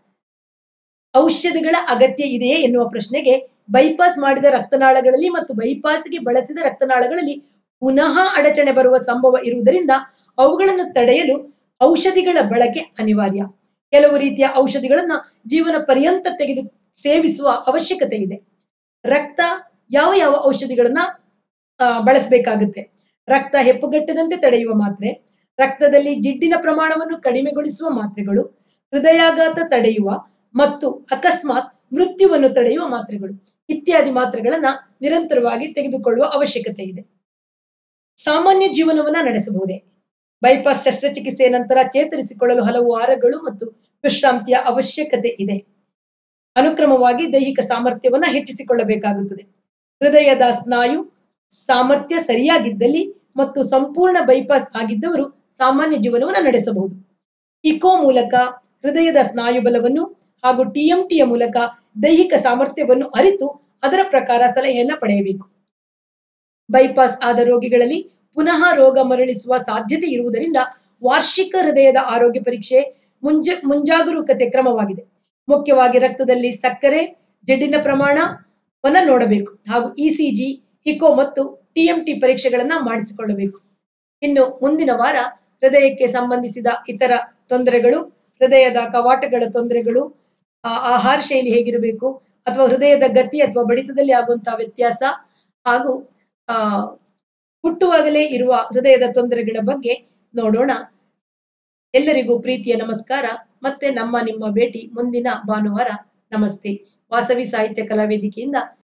ಔಷಧಿಗಳ ಅಗತ್ಯ ಇದೆಯೇ ಎನ್ನುವ ಪ್ರಶ್ನೆಗೆ ಬೈಪಾಸ್ ಮಾಡಿದ ರಕ್ತನಾಳಗಳಲ್ಲಿ ಮತ್ತು ಬೈಪಾಸ್ಗೆ ಬಳಸಿದ ರಕ್ತನಾಳಗಳಲ್ಲಿ ಪುನಃ ಅಡಚಣೆ ಬರುವ ಸಂಭವ ಇರುವುದರಿಂದ ಅವುಗಳನ್ನು ತಡೆಯಲು ಔಷಧಿಗಳ ಬಳಕೆ ಅನಿವಾರ್ಯ ಕೆಲವು ರೀತಿಯ ಔಷಧಿಗಳನ್ನ ಜೀವನ ಪರ್ಯಂತ ತೆಗೆದು ಸೇವಿಸುವ ಅವಶ್ಯಕತೆ ಇದೆ ರಕ್ತ ಯಾವ ಯಾವ ಔಷಧಿಗಳನ್ನ ಆ, ಬಳಸಬೇಕಾಗುತ್ತೆ ರಕ್ತ ಹೆಪ್ಪುಗಟ್ಟದಂತೆ ತಡೆಯುವ ಮಾತ್ರೆ ರಕ್ತದಲ್ಲಿ ಜಿಡ್ಡಿನ ಪ್ರಮಾಣವನ್ನು ಕಡಿಮೆಗೊಳಿಸುವ ಮಾತ್ರೆಗಳು ಹೃದಯಾಘಾತ ತಡೆಯುವ ಮತ್ತು ಅಕಸ್ಮಾತ್ ಮೃತ್ಯುವನ್ನು ತಡೆಯುವ ಮಾತ್ರೆಗಳು ಇತ್ಯಾದಿ ಮಾತ್ರೆಗಳನ್ನ ನಿರಂತರವಾಗಿ ತೆಗೆದುಕೊಳ್ಳುವ ಅವಶ್ಯಕತೆ ಇದೆ ಸಾಮಾನ್ಯ ಜೀವನವನ್ನ ನಡೆಸಬಹುದೇ ಬೈಪಾಸ್ ಶಸ್ತ್ರಚಿಕಿತ್ಸೆಯ ನಂತರ ಚೇತರಿಸಿಕೊಳ್ಳಲು ಹಲವು ವಾರಗಳು ಮತ್ತು ವಿಶ್ರಾಂತಿಯ ಅವಶ್ಯಕತೆ ಇದೆ ಅನುಕ್ರಮವಾಗಿ ದೈಹಿಕ ಸಾಮರ್ಥ್ಯವನ್ನ ಹೆಚ್ಚಿಸಿಕೊಳ್ಳಬೇಕಾಗುತ್ತದೆ ಹೃದಯದ ಸ್ನಾಯು ಸಾಮರ್ಥ್ಯ ಸರಿಯಾಗಿದ್ದಲ್ಲಿ ಮತ್ತು ಸಂಪೂರ್ಣ ಬೈಪಾಸ್ ಆಗಿದ್ದವರು ಸಾಮಾನ್ಯ ಜೀವನವನ್ನು ನಡೆಸಬಹುದು ಇಕೋ ಮೂಲಕ ಹೃದಯದ ಸ್ನಾಯು ಬಲವನ್ನು ಹಾಗೂ ಟಿಎಂಟಿಯ ಮೂಲಕ ದೈಹಿಕ ಸಾಮರ್ಥ್ಯವನ್ನು ಅರಿತು ಅದರ ಪ್ರಕಾರ ಸಲಹೆಯನ್ನ ಪಡೆಯಬೇಕು ಬೈಪಾಸ್ ಆದ ರೋಗಿಗಳಲ್ಲಿ ಪುನಃ ರೋಗ ಮರಳಿಸುವ ಸಾಧ್ಯತೆ ಇರುವುದರಿಂದ ವಾರ್ಷಿಕ ಹೃದಯದ ಆರೋಗ್ಯ ಪರೀಕ್ಷೆ ಮುಂಜ ಮುಂಜಾಗರೂಕತೆ ಕ್ರಮವಾಗಿದೆ ಮುಖ್ಯವಾಗಿ ರಕ್ತದಲ್ಲಿ ಸಕ್ಕರೆ ಜಡ್ಡಿನ ಪ್ರಮಾಣವನ್ನ ನೋಡಬೇಕು ಹಾಗೂ ಇಸಿಜಿ ಇಕೋ ಮತ್ತು ಟಿಎಂಟಿ ಪರೀಕ್ಷೆಗಳನ್ನ ಮಾಡಿಸಿಕೊಳ್ಳಬೇಕು ಇನ್ನು ಮುಂದಿನ ವಾರ ಹೃದಯಕ್ಕೆ ಸಂಬಂಧಿಸಿದ ಇತರ ತೊಂದರೆಗಳು ಹೃದಯದ ಕವಾಟಗಳ ತೊಂದರೆಗಳು ಆ, ಆಹಾರ ಶೈಲಿ ಹೇಗಿರಬೇಕು ಅಥವಾ ಹೃದಯದ ಗತಿ ಅಥವಾ ಬಡಿತದಲ್ಲಿ ಆಗುವಂತಹ ವ್ಯತ್ಯಾಸ ಹಾಗೂ ಆ ಹುಟ್ಟುವಾಗಲೇ ಇರುವ ಹೃದಯದ ತೊಂದರೆಗಳ ಬಗ್ಗೆ ನೋಡೋಣ ಎಲ್ಲರಿಗೂ ಪ್ರೀತಿಯ ನಮಸ್ಕಾರ ಮತ್ತೆ ನಮ್ಮ ನಿಮ್ಮ ಭೇಟಿ ಮುಂದಿನ ಭಾನುವಾರ ನಮಸ್ತೆ ವಾಸವಿ ಸಾಹಿತ್ಯ ಕಲಾ ವೇದಿಕೆಯಿಂದ